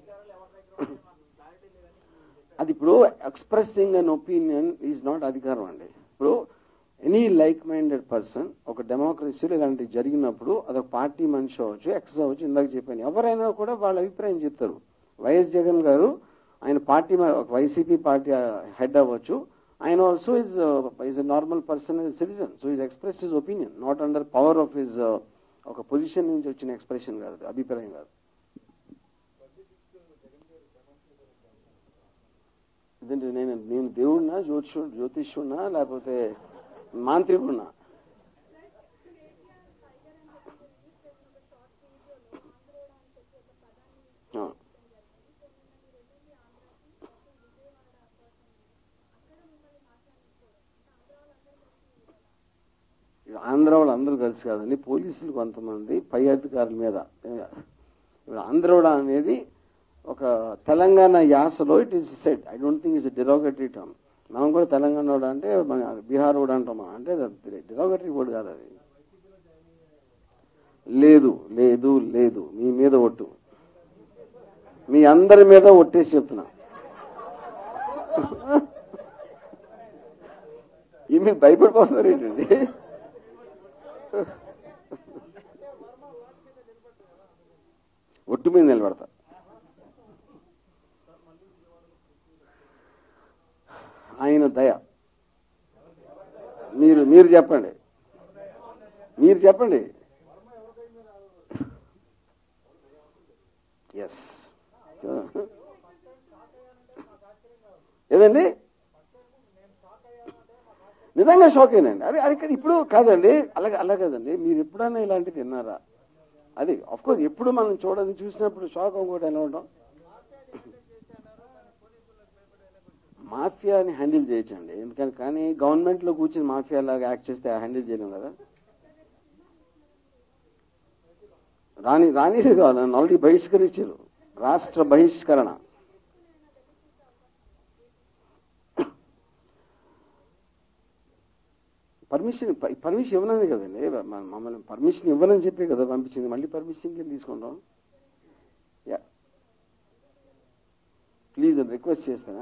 అది ఇప్పుడు expressing an opinion is not అధికారం అండి ఇప్పుడు ఎనీ లైక్ మైండెడ్ పర్సన్ ఒక డెమోక్రసీలో ఇలాంటి జరిగినప్పుడు అదొక పార్టీ మనిషి అవ్వచ్చు ఎక్స్ అవ్వచ్చు ఇందాక చెప్పాను ఎవరైనా కూడా వాళ్ళ అభిప్రాయం చెప్తారు వైఎస్ జగన్ గారు ఆయన పార్టీ మ- ఒక వైసీపీ పార్టీ హెడ్ అవ్వచ్చు ఆయన also is is a normal person citizen so is express his opinion not under power of his ఒక పొజిషన్ నుంచి వచ్చిన ఎక్స్ప్రెషన్ కాదు అది, అభిప్రాయం కాదు ఇదంటే నేను నేను దేవుడినా జ్యోతిషు జ్యోతిష్యుడినా లేకపోతే మాంత్రికుడినా ఆ. ఆంధ్ర వాళ్ళు అందరూ కలిసి కాదండి పోలీసులు కొంతమంది పై అధికారుల మీద ఇప్పుడు ఆంధ్రోడ అనేది ఒక తెలంగాణ యాసలో it is set I don't think it's derogatory term మనం కూడా తెలంగాణ వాడు అంటే మన బీహార్ వాడు అంటాం అంటే డిరోగటరీ వర్డ్ కాదు అది లేదు లేదు లేదు మీ మీద ఒట్టు మీ అందరి మీద ఒట్టేసి చెప్తున్నా ఈ మీకు భయపడిపోతున్నారు ఏంటండి ఒట్టు మీద నిలబడతా ఆయన దయ మీరు మీరు చెప్పండి మీరు చెప్పండి ఎస్ ఏదండి నిజంగా షాక్ అయినండి అరే అరే కానీ ఇప్పుడు కాదండి అలాగే అలా కాదండి మీరు ఎప్పుడైనా ఇలాంటివి విన్నారా అది అఫ్ కోర్స్ ఎప్పుడు మనం చూడని చూసినప్పుడు షాక్ అవ్వకూడదు ఎలా ఉంటాం మాఫియాని హ్యాండిల్ చేయొచ్చండి ఎందుకని కానీ గవర్నమెంట్ లో కూర్చొని మాఫియా లాగా యాక్ట్ చేస్తే హ్యాండిల్ చేయలేం కదా రాని రాని కాదు నన్ను ఆల్రెడీ బహిష్కరించారు రాష్ట్ర బహిష్కరణ పర్మిషన్ పర్మిషన్ ఇవ్వనని కదండి మ- మమ్మల్ని పర్మిషన్ ఇవ్వనని చెప్పే కదా పంపించింది మళ్ళీ పర్మిషన్ కింద తీసుకుంటాం యా ప్లీజ్ అని రిక్వెస్ట్ చేస్తానా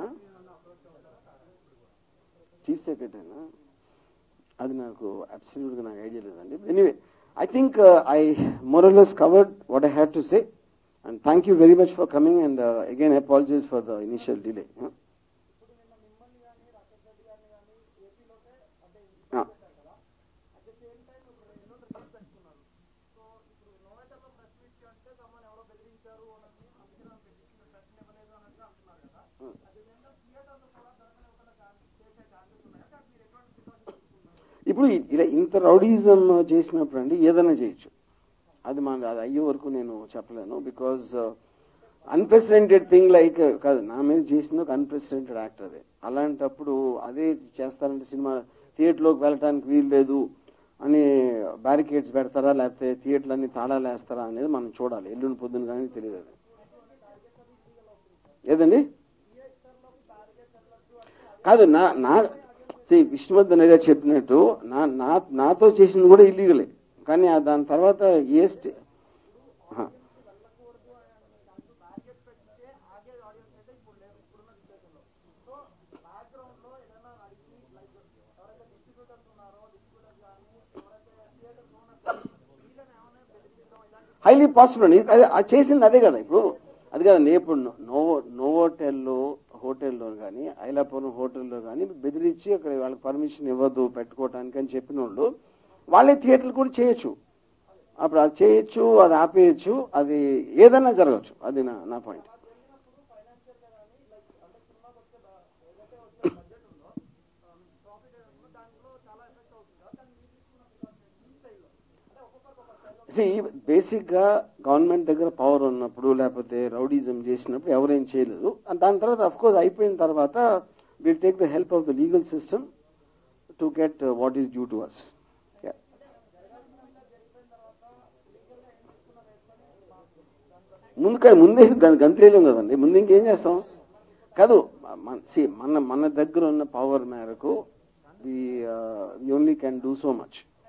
చీఫ్ సెక్రటరీనా అది నాకు అబ్సల్యూట్గా నాకు ఐడియా లేదండి anyway I think I more or less covered what I have to say and thank you very much for coming and again apologies for the initial delay ఇప్పుడు ఇలా ఇంత రౌడీజం చేసినప్పుడు అండి ఏదైనా చేయొచ్చు అది మన అది అయ్యే వరకు నేను చెప్పలేను బికాజ్ అన్ప్రెసిడెంటెడ్ థింగ్ లైక్ కాదు నా మీద చేసింది ఒక అన్ప్రెసిడెంటెడ్ యాక్టర్ అదే అలాంటప్పుడు అదే చేస్తారంటే సినిమా థియేటర్లోకి వెళ్ళటానికి వీలు లేదు అని బ్యారికేడ్స్ పెడతారా లేకపోతే థియేటర్లన్నీ తాళాలు వేస్తారా అనేది మనం చూడాలి ఎల్లుండి పొద్దున కానీ తెలియదు అది ఏదండి కాదు నా నా see, విష్ణువర్ధన్ గారు చెప్పినట్టు నా నా నాతో చేసింది కూడా ఇల్లీగలే కానీ ఆ దాని తర్వాత ఏ స్టే ఆహా. హైలీ పాసిబుల్ అండి అదే అది చేసింది అదే కదా ఇప్పుడు అది కదండి ఇప్పుడు నోవో నోవోటెల్లో హోటల్లో కానీ ఐలాపురం హోటల్లో కానీ బెదిరించి అక్కడ వాళ్ళకి పర్మిషన్ ఇవ్వద్దు పెట్టుకోవటానికి అని చెప్పిన వాళ్ళు వాళ్ళే థియేటర్లు కూడా చేయొచ్చు అప్పుడు అది చేయొచ్చు అది ఆపేయచ్చు అది ఏదైనా జరగచ్చు అది నా నా పాయింట్ బేసిక్ గా గవర్నమెంట్ దగ్గర పవర్ ఉన్నప్పుడు లేకపోతే రౌడీజం చేసినప్పుడు ఎవరేం చేయలేదు And దాని తర్వాత అఫ్ కోర్స్ అయిపోయిన తర్వాత will take the help of the legal system to get what is due to us ముందు కానీ ముందే గం- గంతేయలేం కదండి ముందు ఇంకేం చేస్తాం కాదు మన see, మన మన దగ్గర ఉన్న పవర్ మేరకు the only can do so much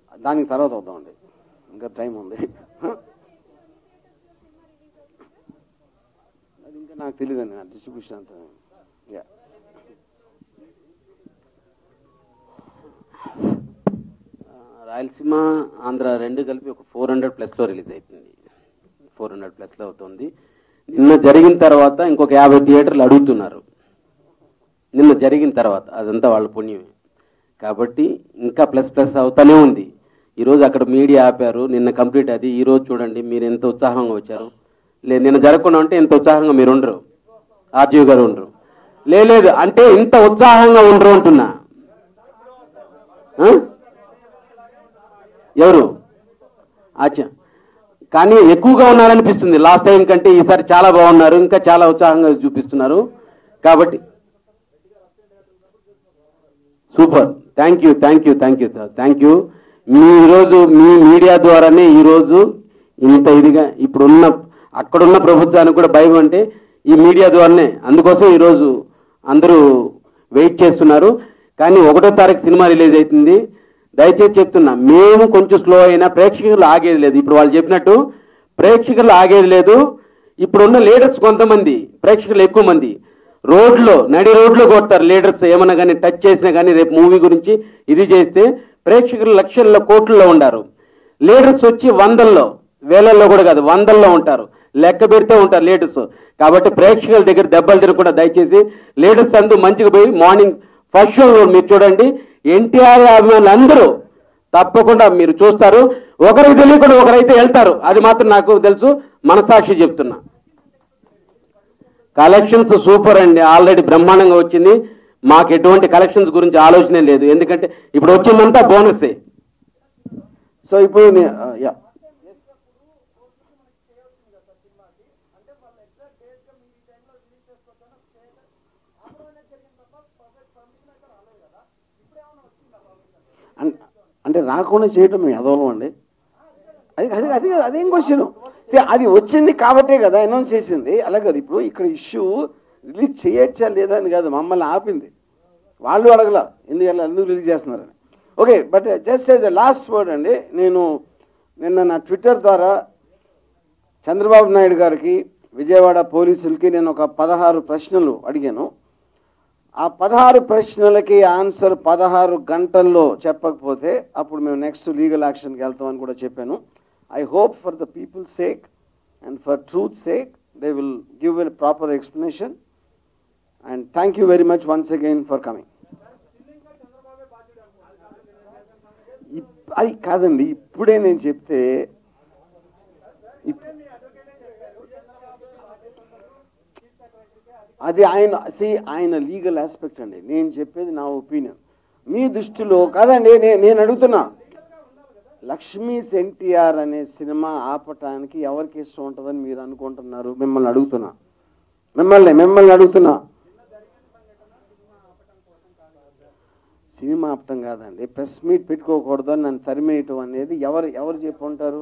దానికి తర్వాత వద్దామండి ఇంకా టైం ఉంది అది ఇంకా నాకు తెలియదండి నా డిస్ట్రిబ్యూషన్ అంతా యా ఆ, రాయలసీమ ఆంధ్ర రెండు కలిపి ఒక ఫోర్ హండ్రెడ్ ప్లస్లో రిలీజ్ అవుతుంది ఫోర్ హండ్రెడ్ ప్లస్లో అవుతుంది నిన్న జరిగిన తర్వాత ఇంకొక యాభై థియేటర్లు అడుగుతున్నారు నిన్న జరిగిన తర్వాత అదంతా వాళ్ళ పుణ్యమే కాబట్టి ఇంకా ప్లస్ ప్లస్ అవుతానే ఉంది ఈరోజు అక్కడ మీడియా ఆపారు నిన్న కంప్లీట్ అది ఈ రోజు చూడండి మీరు ఎంత ఉత్సాహంగా వచ్చారు లేదు నిన్న జరగకుండా ఉంటే ఇంత ఉత్సాహంగా మీరు ఉండరు ఆర్జీవి గారు ఉండరు లే- లేదు అంటే ఇంత ఉత్సాహంగా ఉండరు అంటున్నా ఆ? ఎవరు అచ్చా కానీ ఎక్కువగా ఉన్నారనిపిస్తుంది లాస్ట్ టైం కంటే ఈసారి చాలా బాగున్నారు ఇంకా చాలా ఉత్సాహంగా చూపిస్తున్నారు కాబట్టి super thank you thank you thank you sir thank you మీ ఈరోజు మీ మీడియా ద్వారానే ఈరోజు ఇంత ఇదిగా ఇప్పుడున్న అక్కడున్న ప్రభుత్వానికి కూడా భయం అంటే ఈ మీడియా ద్వారానే అందుకోసం ఈరోజు అందరూ వెయిట్ చేస్తున్నారు కానీ ఒకటో తారీఖు సినిమా రిలీజ్ అవుతుంది దయచేసి చెప్తున్నా మేము కొంచెం స్లో అయినా ప్రేక్షకులు ఆగేది లేదు ఇప్పుడు వాళ్ళు చెప్పినట్టు ప్రేక్షకులు ఆగేది లేదు ఇప్పుడున్న లీడర్స్ కొంతమంది ప్రేక్షకులు ఎక్కువ మంది రోడ్లో నడి రోడ్లో కొడతారు లీడర్స్ ఏమన్నా కానీ టచ్ చేసినా కానీ రేపు మూవీ గురించి ఇది చేస్తే ప్రేక్షకులు లక్షల్లో కోట్లలో ఉండారు లీడర్స్ వచ్చి వందల్లో వేలల్లో కూడా కాదు వందల్లో ఉంటారు లెక్క పెడితే ఉంటారు లీడర్స్ కాబట్టి ప్రేక్షకుల దగ్గర దెబ్బలు తినకుండా దయచేసి లీడర్స్ అందు మంచిగా పోయి మార్నింగ్ ఫస్ట్ షో మీరు చూడండి ఎన్టీఆర్ అభిమానులు అందరూ తప్పకుండా మీరు చూస్తారు ఒకరికి తెలియకుండా ఒకరైతే వెళ్తారు అది మాత్రం నాకు తెలుసు మనసాక్షి చెప్తున్నా కలెక్షన్స్ సూపర్ అండి ఆల్రెడీ బ్రహ్మాండంగా వచ్చింది మాకు ఎటువంటి కలెక్షన్స్ గురించి ఆలోచనే లేదు ఎందుకంటే ఇప్పుడు వచ్చిందంతా బోనసే సో ఇప్పుడు నే- ఆ, యా అన్- అంటే రాకుండా చేయటం మేము ఎదవలం అండి అది అది అది అదేం క్వశ్చన్ అది వచ్చింది కాబట్టే కదా అనౌన్స్ చేసింది అలా కాదు ఇప్పుడు ఇక్కడ ఇష్యూ రిలీజ్ చేయొచ్చా లేదా అని కాదు మమ్మల్ని ఆపింది వాళ్ళు అడగల ఎందుకు ఎందుకు రిలీజ్ చేస్తున్నారని okay but just as a last word అండి నేను నిన్న నా ట్విట్టర్ ద్వారా చంద్రబాబు నాయుడు గారికి విజయవాడ పోలీసులకి నేను ఒక పదహారు ప్రశ్నలు అడిగాను ఆ పదహారు ప్రశ్నలకి ఆన్సర్ పదహారు గంటల్లో చెప్పకపోతే అప్పుడు మేము నెక్స్ట్ లీగల్ యాక్షన్కి వెళ్తామని కూడా చెప్పాను I hope for the people sake and for truth sake they will give a proper explanation and thank you very much once again for coming అది కాదండి ఇప్పుడే నేను చెప్తే ఇప్- అది ఆయన సి ఆయన లీగల్ ఆస్పెక్ట్ అండి నేను చెప్పేది నా ఒపీనియన్ మీ దృష్టిలో కాదండి నేను నేను అడుగుతున్నా లక్ష్మీ ఎన్టీఆర్ అనే సినిమా ఆపటానికి ఎవరికి ఇష్టం ఉంటుందని మీరు అనుకుంటున్నారు మిమ్మల్ని అడుగుతున్నా మిమ్మల్ని మిమ్మల్ని అడుగుతున్నా సినిమా ఆపటం కాదండి ప్రెస్ మీట్ పెట్టుకోకూడదు అని నన్ను తరిమేయటం అనేది ఎవరు ఎవరు చెప్పి ఉంటారు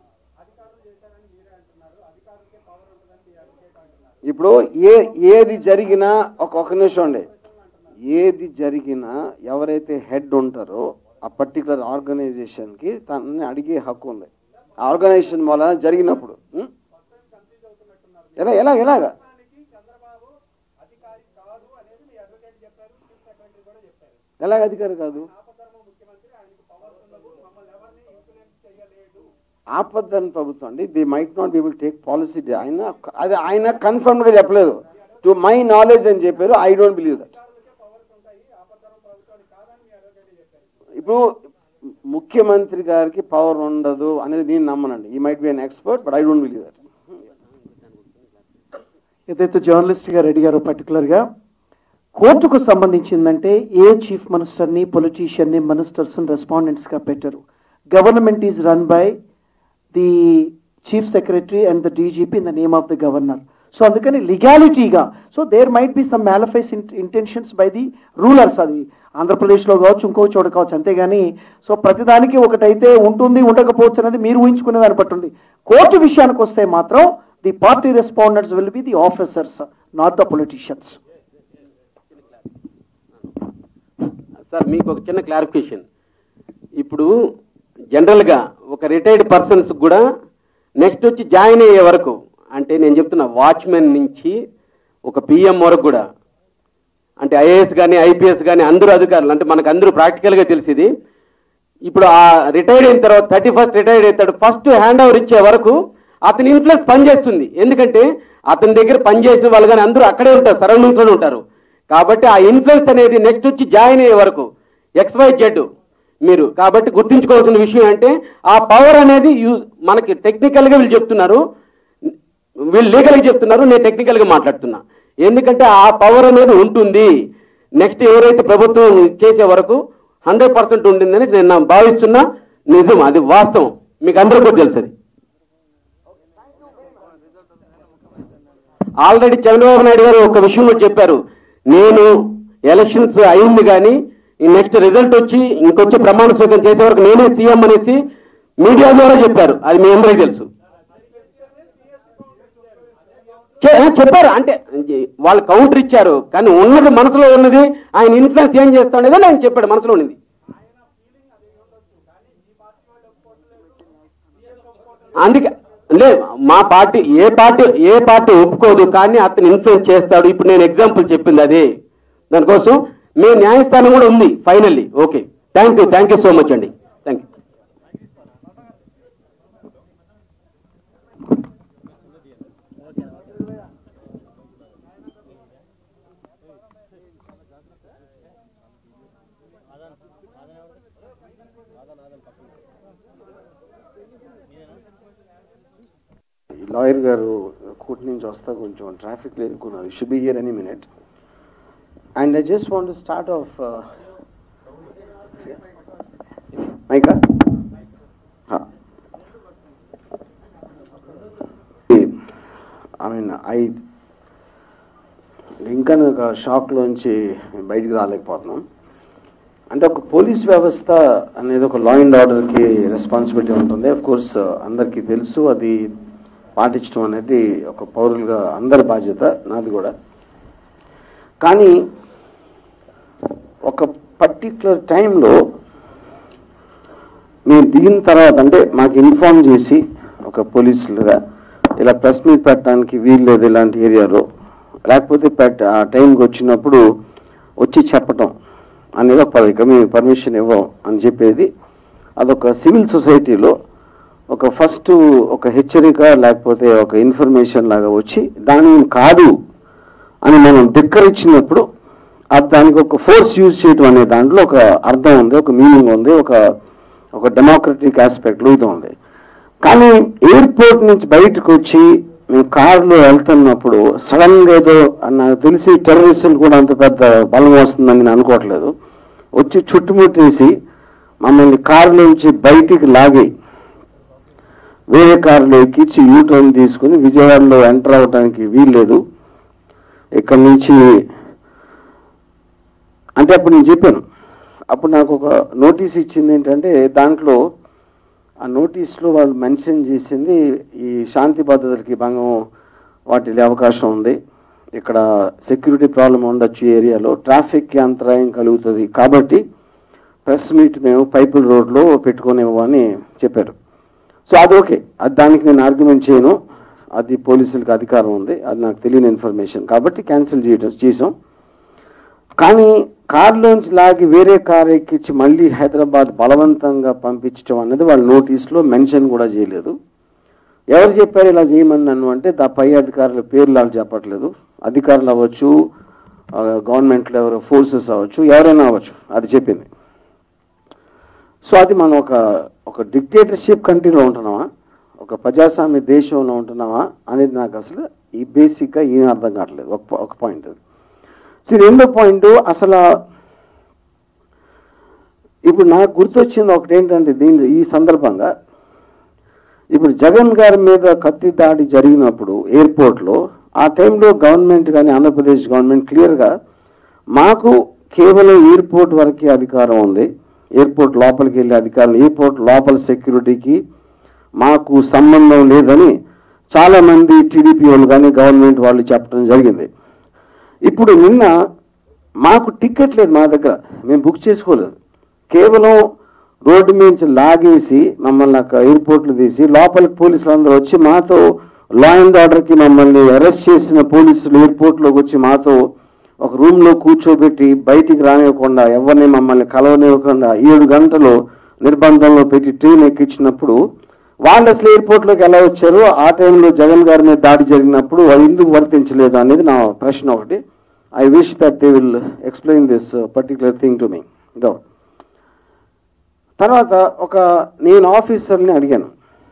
ఇప్పుడు ఏ ఏది జరిగినా ఒక ఒక నిమిషం అండి ఏది జరిగినా ఎవరైతే హెడ్ ఉంటారో ఆ పర్టికులర్ ఆర్గనైజేషన్కి తనని అడిగే హక్కు ఉంది ఆ ఆర్గనైజేషన్ వలన జరిగినప్పుడు ఉం? ఎలా ఎలా ఎలాగా చంద్రబాబు అధికారి కాదు అనేది మీ అడ్వకేట్ చెప్పారు చీఫ్ సెక్రటరీ కూడా చెప్పారు ఎలాగ అధికారి కాదు ఆపధర్మ ముఖ్యమంత్రి ఆయనకు పవర్స్ ఉండదు మమ్మల్ని ఎవరిని ఇన్ఫ్లుయెన్స్ చేయలేడు ఆపద్దని ప్రభుత్వం అండి the might not be will take policy ఆయన అది ఆయన కన్ఫర్మ్గా చెప్పలేదు టు మై నాలెడ్జ్ అని చెప్పారు I don't believe that powers ఉంటాయి ఆపధర్మ ప్రభుత్వానికి కాదని మీ అడ్వకేట్ చెప్పారు ఇప్పుడు ముఖ్యమంత్రి గారికి పవర్ ఉండదు అనేది నేను నమ్మనండి he might be an expert but I don't believe that ఏదైతే జర్నలిస్ట్ గారు అడిగారో పర్టికులర్గా కోర్టుకు సంబంధించిందంటే ఏ చీఫ్ మినిస్టర్ని పొలిటీషియన్ని మినిస్టర్స్ రెస్పాండెంట్స్గా పెట్టరు government is run by the chief secretary and the DGP in the name of the governor so అందుకని లిగాలిటీగా so there might be some malafides intentions by the rulers అది ఆంధ్రప్రదేశ్లో కావచ్చు ఇంకో చోట కావచ్చు అంతేగాని సో ప్రతిదానికి ఒకటైతే ఉంటుంది ఉండకపోవచ్చు అనేది మీరు ఊహించుకునే దాన్ని బట్టి ఉంది కోర్టు విషయానికి వస్తే మాత్రం the party respondents will be the officers not the politicians sir మీకు ఒక చిన్న క్లారిఫికేషన్ ఇప్పుడు జనరల్గా ఒక రిటైర్డ్ పర్సన్స్ కూడా నెక్స్ట్ వచ్చి జాయిన్ అయ్యే వరకు అంటే నేను చెప్తున్నా వాచ్మెన్ నుంచి ఒక పిఎం వరకు కూడా అంటే ఐఏఎస్ కానీ ఐపీఎస్ కానీ అందరూ అధికారులు అంటే మనకు అందరూ ప్రాక్టికల్గా తెలిసింది ఇప్పుడు ఆ రిటైర్డ్ అయిన తర్వాత థర్టీ ఫస్ట్ రిటైర్డ్ అవుతాడు ఫస్ట్ హ్యాండ్ ఓవర్ ఇచ్చే వరకు అతని ఇన్ఫ్లుయెన్స్ పనిచేస్తుంది ఎందుకంటే అతని దగ్గర పనిచేసిన వాళ్ళు కానీ అందరూ అక్కడే ఉంటారు సరౌండింగ్స్లోనే ఉంటారు కాబట్టి ఆ ఇన్ఫ్లుయెన్స్ అనేది నెక్స్ట్ వచ్చి జాయిన్ అయ్యే వరకు ఎక్స్ వై జెడ్ మీరు కాబట్టి గుర్తుంచుకోవాల్సిన విషయం అంటే ఆ పవర్ అనేది యూజ్ మనకి టెక్నికల్గా వీళ్ళు చెప్తున్నారు వీళ్ళు లీగల్గా చెప్తున్నారు నేను టెక్నికల్గా మాట్లాడుతున్నా ఎందుకంటే ఆ పవర్ అనేది ఉంటుంది నెక్స్ట్ ఎవరైతే ప్రభుత్వం చేసే వరకు హండ్రెడ్ పర్సెంట్ ఉంటుందని నేను నా భావిస్తున్నా నిజం అది వాస్తవం మీకు అందరికీ కూడా తెలుసు అది ఆల్రెడీ చంద్రబాబు నాయుడు గారు ఒక విషయం కూడా చెప్పారు నేను ఎలక్షన్స్ అయింది కానీ ఈ నెక్స్ట్ రిజల్ట్ వచ్చి ఇంకొచ్చి ప్రమాణ స్వీకారం చేసే వరకు నేనే సీఎం అనేసి మీడియా ద్వారా చెప్పారు అది మీ అందరికీ తెలుసు చె- చెప్పారు అంటే వాళ్ళు కౌంటర్ ఇచ్చారు కానీ ఉన్నది మనసులో ఉన్నది ఆయన ఇన్ఫ్లుయెన్స్ ఏం చేస్తాడేదో ఆయన చెప్పాడు మనసులో ఉన్నది అందుకే లేదు మా పార్టీ ఏ పార్టీ ఏ పార్టీ ఒప్పుకోదు కానీ అతను ఇన్ఫ్లుయెన్స్ చేస్తాడు ఇప్పుడు నేను ఎగ్జాంపుల్ చెప్పింది అదే దానికోసం మీ న్యాయస్థానం కూడా ఉంది finally okay thank you thank you so much అండి థ్యాంక్ యూ ఈ లాయర్ గారు కోర్టు నుంచి వస్తా కొంచెం ట్రాఫిక్ లేకున్నారు should be here any minute and I just want start of మైకా ఐ మీన్ ఐ ఇంకా ఒక షాక్లోంచి బయటికి రాలేకపోతున్నాం అంటే ఒక పోలీస్ వ్యవస్థ అనేది ఒక లా అండ్ ఆర్డర్కి రెస్పాన్సిబిలిటీ ఉంటుంది అఫ్ కోర్స్ అందరికీ తెలుసు అది పాటించడం అనేది ఒక పౌరులుగా అందరి బాధ్యత నాది కూడా కానీ ఒక పర్టిక్యులర్ టైంలో మేము దిగిన తర్వాత అంటే మాకు ఇన్ఫార్మ్ చేసి ఒక పోలీసులుగా ఇలా ప్రెస్ మీట్ పెట్టడానికి వీలు లేదు ఇలాంటి ఏరియాలో లేకపోతే పెట్ట ఆ టైంకి వచ్చినప్పుడు వచ్చి చెప్పటం అనేది ఒక పదవి మేము పర్మిషన్ ఇవ్వం అని చెప్పేది అదొక సివిల్ సొసైటీలో ఒక ఫస్ట్ ఒక హెచ్చరిక లేకపోతే ఒక ఇన్ఫర్మేషన్ లాగా వచ్చి దాని కాదు అని మనం ధిక్కరించినప్పుడు అది దానికి ఒక ఫోర్స్ యూజ్ చేయడం అనే దాంట్లో ఒక అర్థం ఉంది ఒక మీనింగ్ ఉంది ఒక ఒక డెమోక్రటిక్ ఆస్పెక్ట్లో ఇది ఉంది కానీ ఎయిర్పోర్ట్ నుంచి బయటకు వచ్చి మేము కారులో వెళ్తున్నప్పుడు సడన్ గా ఏదో నాకు తెలిసి టెర్రరిస్టులు కూడా అంత పెద్ద బలం వస్తుందని నేను అనుకోవట్లేదు వచ్చి చుట్టుముట్టేసి మమ్మల్ని కారులోంచి బయటికి లాగి వేరే కారులో ఎక్కించి యూటర్న్ తీసుకుని విజయవాడలో ఎంటర్ అవడానికి వీల్లేదు ఇక్కడి నుంచి అంటే అప్పుడు నేను చెప్పాను అప్పుడు నాకు ఒక నోటీస్ ఇచ్చింది ఏంటంటే దాంట్లో ఆ నోటీస్లో వాళ్ళు మెన్షన్ చేసింది ఈ శాంతి భద్రతలకి భంగం వాటిల్లే అవకాశం ఉంది ఇక్కడ సెక్యూరిటీ ప్రాబ్లం ఉండొచ్చు ఈ ఏరియాలో ట్రాఫిక్కి అంతరాయం కలుగుతుంది కాబట్టి ప్రెస్ మీట్ మేము పైపుల్ రోడ్లో పెట్టుకునేవని చెప్పారు సో అది ఓకే అది దానికి నేను ఆర్గ్యుమెంట్ చేయను అది పోలీసులకు అధికారం ఉంది అది నాకు తెలియని ఇన్ఫర్మేషన్ కాబట్టి క్యాన్సిల్ చేయడం చేసాం కానీ కారులోంచి లాగి వేరే కారు ఎక్కించి మళ్ళీ హైదరాబాద్ బలవంతంగా పంపించడం అనేది వాళ్ళ నోటీస్లో మెన్షన్ కూడా చేయలేదు ఎవరు చెప్పారు ఇలా చేయమని నన్ను అంటే దా పై అధికారుల పేర్లు వాళ్ళు చెప్పట్లేదు అధికారులు అవ్వచ్చు ఆ, గవర్నమెంట్లో ఎవరో ఫోర్సెస్ అవ్వచ్చు ఎవరైనా అవ్వచ్చు అది చెప్పింది సో అది మనం ఒక ఒక డిక్టేటర్షిప్ కంట్రీలో ఉంటున్నామా ఒక ప్రజాస్వామ్య దేశంలో ఉంటున్నామా అనేది నాకు అసలు ఈ బేసిక్గా ఏం అర్థం కావట్లేదు ఒక ఒక పాయింట్ అది సో రెండో పాయింట్ అసలు ఇప్పుడు నాకు గుర్తొచ్చింది ఒకటి ఏంటంటే దీని ఈ సందర్భంగా ఇప్పుడు జగన్ గారి మీద కత్తి దాడి జరిగినప్పుడు ఎయిర్పోర్ట్లో ఆ టైంలో గవర్నమెంట్ కానీ ఆంధ్రప్రదేశ్ గవర్నమెంట్ క్లియర్గా మాకు కేవలం ఎయిర్పోర్ట్ వరకే అధికారం ఉంది ఎయిర్పోర్ట్ లోపలికి వెళ్ళే అధికారం ఎయిర్పోర్ట్ లోపల సెక్యూరిటీకి మాకు సంబంధం లేదని చాలామంది టీడీపీ వాళ్ళు కానీ గవర్నమెంట్ వాళ్ళు చెప్పడం జరిగింది ఇప్పుడు నిన్న మాకు టికెట్ లేదు మా దగ్గర మేము బుక్ చేసుకోలేదు కేవలం రోడ్డు నుంచి లాగేసి మమ్మల్ని అక్కడ ఎయిర్పోర్ట్లు తీసి లోపలికి పోలీసులు అందరూ వచ్చి మాతో లా అండ్ ఆర్డర్కి మమ్మల్ని అరెస్ట్ చేసిన పోలీసులు ఎయిర్పోర్ట్లోకి వచ్చి మాతో ఒక రూమ్లో కూర్చోబెట్టి బయటికి రానివ్వకుండా ఎవరిని మమ్మల్ని కలవనివ్వకుండా ఏడు గంటలు నిర్బంధంలో పెట్టి ట్రైన్ ఎక్కించినప్పుడు వాళ్ళు అసలు ఎయిర్పోర్ట్లోకి ఎలా వచ్చారో ఆ టైంలో జగన్ గారి మీద దాడి జరిగినప్పుడు అది ఎందుకు వర్తించలేదు అనేది నా ప్రశ్న ఒకటి I wish that they will explain this particular thing to me doubt తర్వాత ఒక నేను ఆఫీసర్ని అడిగాను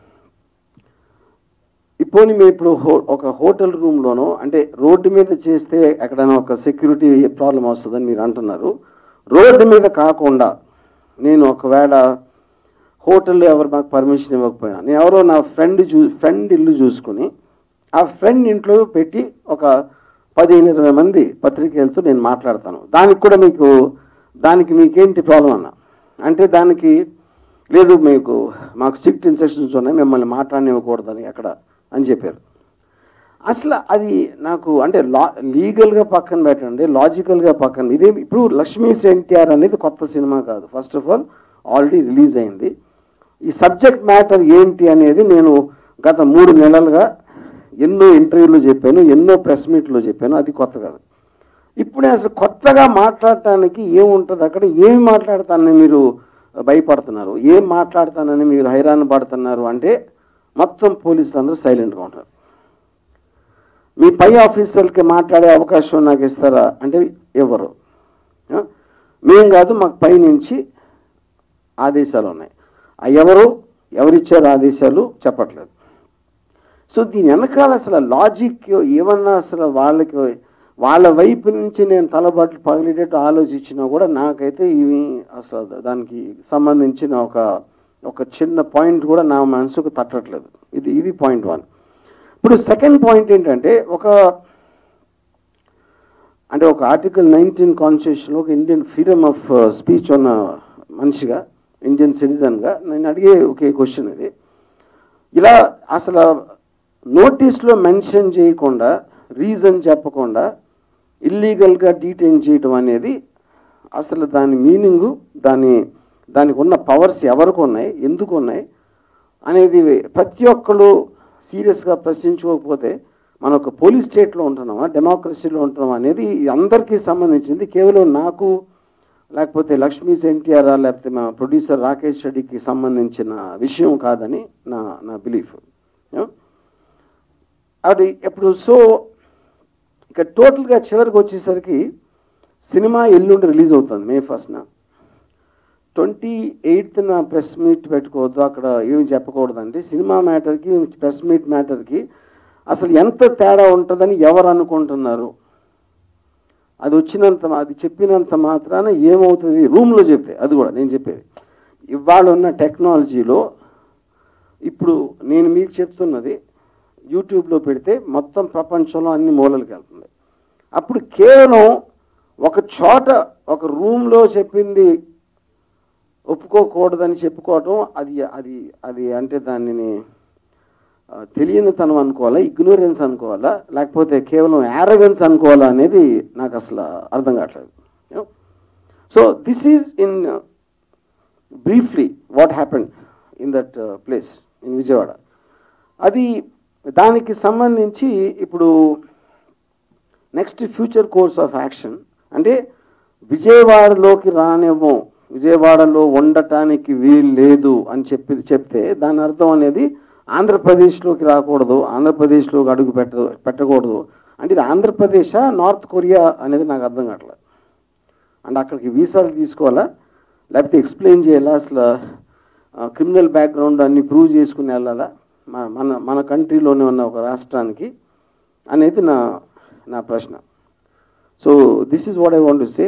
ఇప్పుడు మేము ఇప్పుడు హో ఒక హోటల్ రూమ్లోనో అంటే రోడ్డు మీద చేస్తే ఎక్కడైనా ఒక సెక్యూరిటీ ప్రాబ్లం వస్తుందని మీరు అంటున్నారు రోడ్డు మీద కాకుండా నేను ఒకవేళ హోటల్లో ఎవరు మాకు పర్మిషన్ ఇవ్వకపోయినా నేను ఎవరో నా ఫ్రెండ్ చూ ఫ్రెండ్ ఇల్లు చూసుకుని ఆ ఫ్రెండ్ ఇంట్లో పెట్టి ఒక పదిహేను ఇరవై మంది పత్రికేలతో నేను మాట్లాడతాను దానికి కూడా మీకు దానికి మీకేంటి ప్రాబ్లం అన్న అంటే దానికి లేదు మీకు మాకు స్ట్రిక్ట్ ఇన్స్ట్రక్షన్స్ ఉన్నాయి మిమ్మల్ని మాట్లాడనివ్వకూడదని అక్కడ అని చెప్పారు అసలు అది నాకు అంటే లా లీగల్గా పక్కన పెట్టండి లాజికల్గా పక్కన ఇదే ఇప్పుడు లక్ష్మీ ఎన్టీఆర్ అనేది కొత్త సినిమా కాదు first of all already release అయింది ఈ సబ్జెక్ట్ మ్యాటర్ ఏంటి అనేది నేను గత మూడు నెలలుగా ఎన్నో ఇంటర్వ్యూలు చెప్పాను ఎన్నో ప్రెస్ మీట్లో చెప్పాను అది కొత్త కాదు ఇప్పుడు నేను అసలు కొత్తగా మాట్లాడటానికి ఏముంటుంది అక్కడ ఏమి మాట్లాడతానని మీరు భయపడుతున్నారు ఏం మాట్లాడతానని మీరు హైరాణ పడుతున్నారు అంటే మొత్తం పోలీసులు అందరూ సైలెంట్గా ఉంటారు మీ పై ఆఫీసర్లకి మాట్లాడే అవకాశం నాకు ఇస్తారా అంటే ఇవ్వరు ఆ? మేం కాదు మాకు పై నుంచి ఆదేశాలు ఉన్నాయి ఆ ఎవరు ఎవరిచ్చారు ఆదేశాలు చెప్పట్లేదు సో దీని వెనకాల అసలు లాజిక్ ఏమన్నా అసలు వాళ్ళకి వాళ్ళ వైపు నుంచి నేను తలబాట్లు పగిలేటట్టు ఆలోచించినా కూడా నాకైతే ఇవి అసలు దానికి సంబంధించిన ఒక ఒక చిన్న పాయింట్ కూడా నా మనసుకు తట్టట్లేదు ఇది ఇది పాయింట్ వన్ ఇప్పుడు సెకండ్ పాయింట్ ఏంటంటే ఒక అంటే ఒక ఆర్టికల్ నైన్టీన్ కాన్స్టిట్యూషన్లో ఒక ఇండియన్ ఫ్రీడమ్ ఆఫ్ స్పీచ్ ఉన్న మనిషిగా ఇండియన్ సిటిజన్గా నేను అడిగే ఒకే క్వశ్చన్ ఇది ఇలా అసలు నోటీస్లో మెన్షన్ చేయకుండా రీజన్ చెప్పకుండా ఇల్లీగల్గా డీటైన్ చేయడం అనేది అసలు దాని మీనింగు దాని దానికి ఉన్న పవర్స్ ఎవరికి ఉన్నాయి ఎందుకు ఉన్నాయి అనేది ప్రతి ఒక్కళ్ళు సీరియస్గా ప్రశ్నించుకోకపోతే మన ఒక పోలీస్ స్టేట్లో ఉంటున్నామా డెమోక్రసీలో ఉంటున్నామా అనేది అందరికీ సంబంధించింది కేవలం నాకు లేకపోతే లక్ష్మీ ఎన్టీఆర్ లేకపోతే మా ప్రొడ్యూసర్ రాకేష్ రెడ్డికి సంబంధించిన విషయం కాదని నా నా బిలీఫ్ అది ఇప్పుడు సో ఇక టోటల్గా చివరికి వచ్చేసరికి సినిమా ఎల్లుండి రిలీజ్ అవుతుంది మే ఫస్ట్న ట్వంటీ ఎయిత్న ప్రెస్ మీట్ పెట్టుకోవద్దు అక్కడ ఏమి చెప్పకూడదంటే సినిమా మ్యాటర్కి ప్రెస్ మీట్ మ్యాటర్కి అసలు ఎంత తేడా ఉంటుందని ఎవరు అనుకుంటున్నారు అది వచ్చినంత అది చెప్పినంత మాత్రాన ఏమవుతుంది రూమ్లో చెప్తే అది కూడా నేను చెప్పేది ఇవాళ ఉన్న టెక్నాలజీలో ఇప్పుడు నేను మీకు చెప్తున్నది యూట్యూబ్లో పెడితే మొత్తం ప్రపంచంలో అన్ని మూలలకు వెళ్తుంది అప్పుడు కేవలం ఒక చోట ఒక రూమ్లో చెప్పింది ఒప్పుకోకూడదని చెప్పుకోవటం అది అది అది అంటే దానిని ఆ, తెలియనితనం అనుకోవాలా ఇగ్నోరెన్స్ అనుకోవాలా లేకపోతే కేవలం యారగెన్స్ అనుకోవాలా అనేది నాకు అసలు అర్థం కావట్లేదు so this is in briefly what happened in that place in Vijayawada అది దానికి సంబంధించి ఇప్పుడు next future course of action అంటే విజయవాడలోకి రానివ్వం విజయవాడలో ఉండటానికి వీలు లేదు అని చెప్పి చెప్తే దాని అర్థం అనేది ఆంధ్రప్రదేశ్లోకి రాకూడదు ఆంధ్రప్రదేశ్లోకి అడుగు పెట్ట పెట్టకూడదు అంటే ఇది ఆంధ్రప్రదేశా నార్త్ కొరియా అనేది నాకు అర్థం కావట్లేదు అండ్ అక్కడికి వీసాలు తీసుకోవాలా లేకపోతే ఎక్స్ప్లెయిన్ చేయాలా అసలు క్రిమినల్ బ్యాక్గ్రౌండ్ అన్ని ప్రూవ్ చేసుకుని వెళ్ళాలా మన మన మన కంట్రీలోనే ఉన్న ఒక రాష్ట్రానికి అనేది నా నా ప్రశ్న so this is what I want to say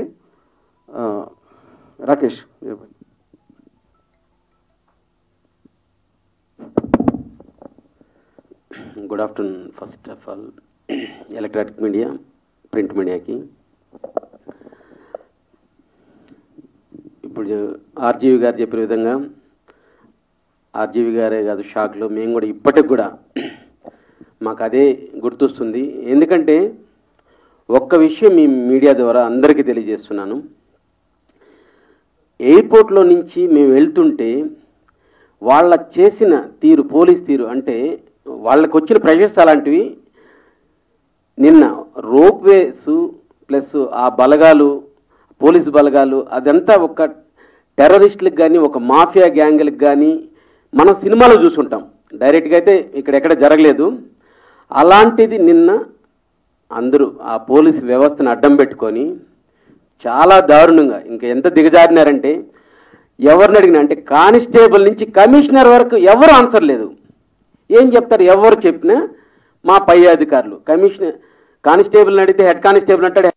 Rakesh good afternoon first of all electronic media print మీడియాకి ఇప్పుడు ఆర్జీవి గారు చెప్పిన విధంగా ఆర్జీవి గారే కాదు షాక్లో మేము కూడా ఇప్పటికి కూడా మాకు అదే గుర్తొస్తుంది ఎందుకంటే ఒక్క విషయం మీ మీడియా ద్వారా అందరికీ తెలియజేస్తున్నాను ఎయిర్పోర్ట్లో నుంచి మేము వెళ్తుంటే వాళ్ళ చేసిన తీరు పోలీస్ తీరు అంటే వాళ్ళకి వచ్చిన ప్రెషర్స్ అలాంటివి నిన్న రోప్వేస్ ప్లస్ ఆ బలగాలు పోలీసు బలగాలు అదంతా ఒక టెర్రరిస్టులకు కానీ ఒక మాఫియా గ్యాంగులకు కానీ మనం సినిమాలో చూసుంటాం డైరెక్ట్గా అయితే ఇక్కడ ఎక్కడ జరగలేదు అలాంటిది నిన్న అందరూ ఆ పోలీసు వ్యవస్థను అడ్డం పెట్టుకొని చాలా దారుణంగా ఇంకా ఎంత దిగజారినారంటే ఎవరిని అడిగినా అంటే కానిస్టేబుల్ నుంచి కమిషనర్ వరకు ఎవరు ఆన్సర్ లేదు ఏం చెప్తారు ఎవరు చెప్పినా మా పై అధికారులు కమిషనర్ కానిస్టేబుల్ని అడిగితే హెడ్ కానిస్టేబుల్ అంటాడు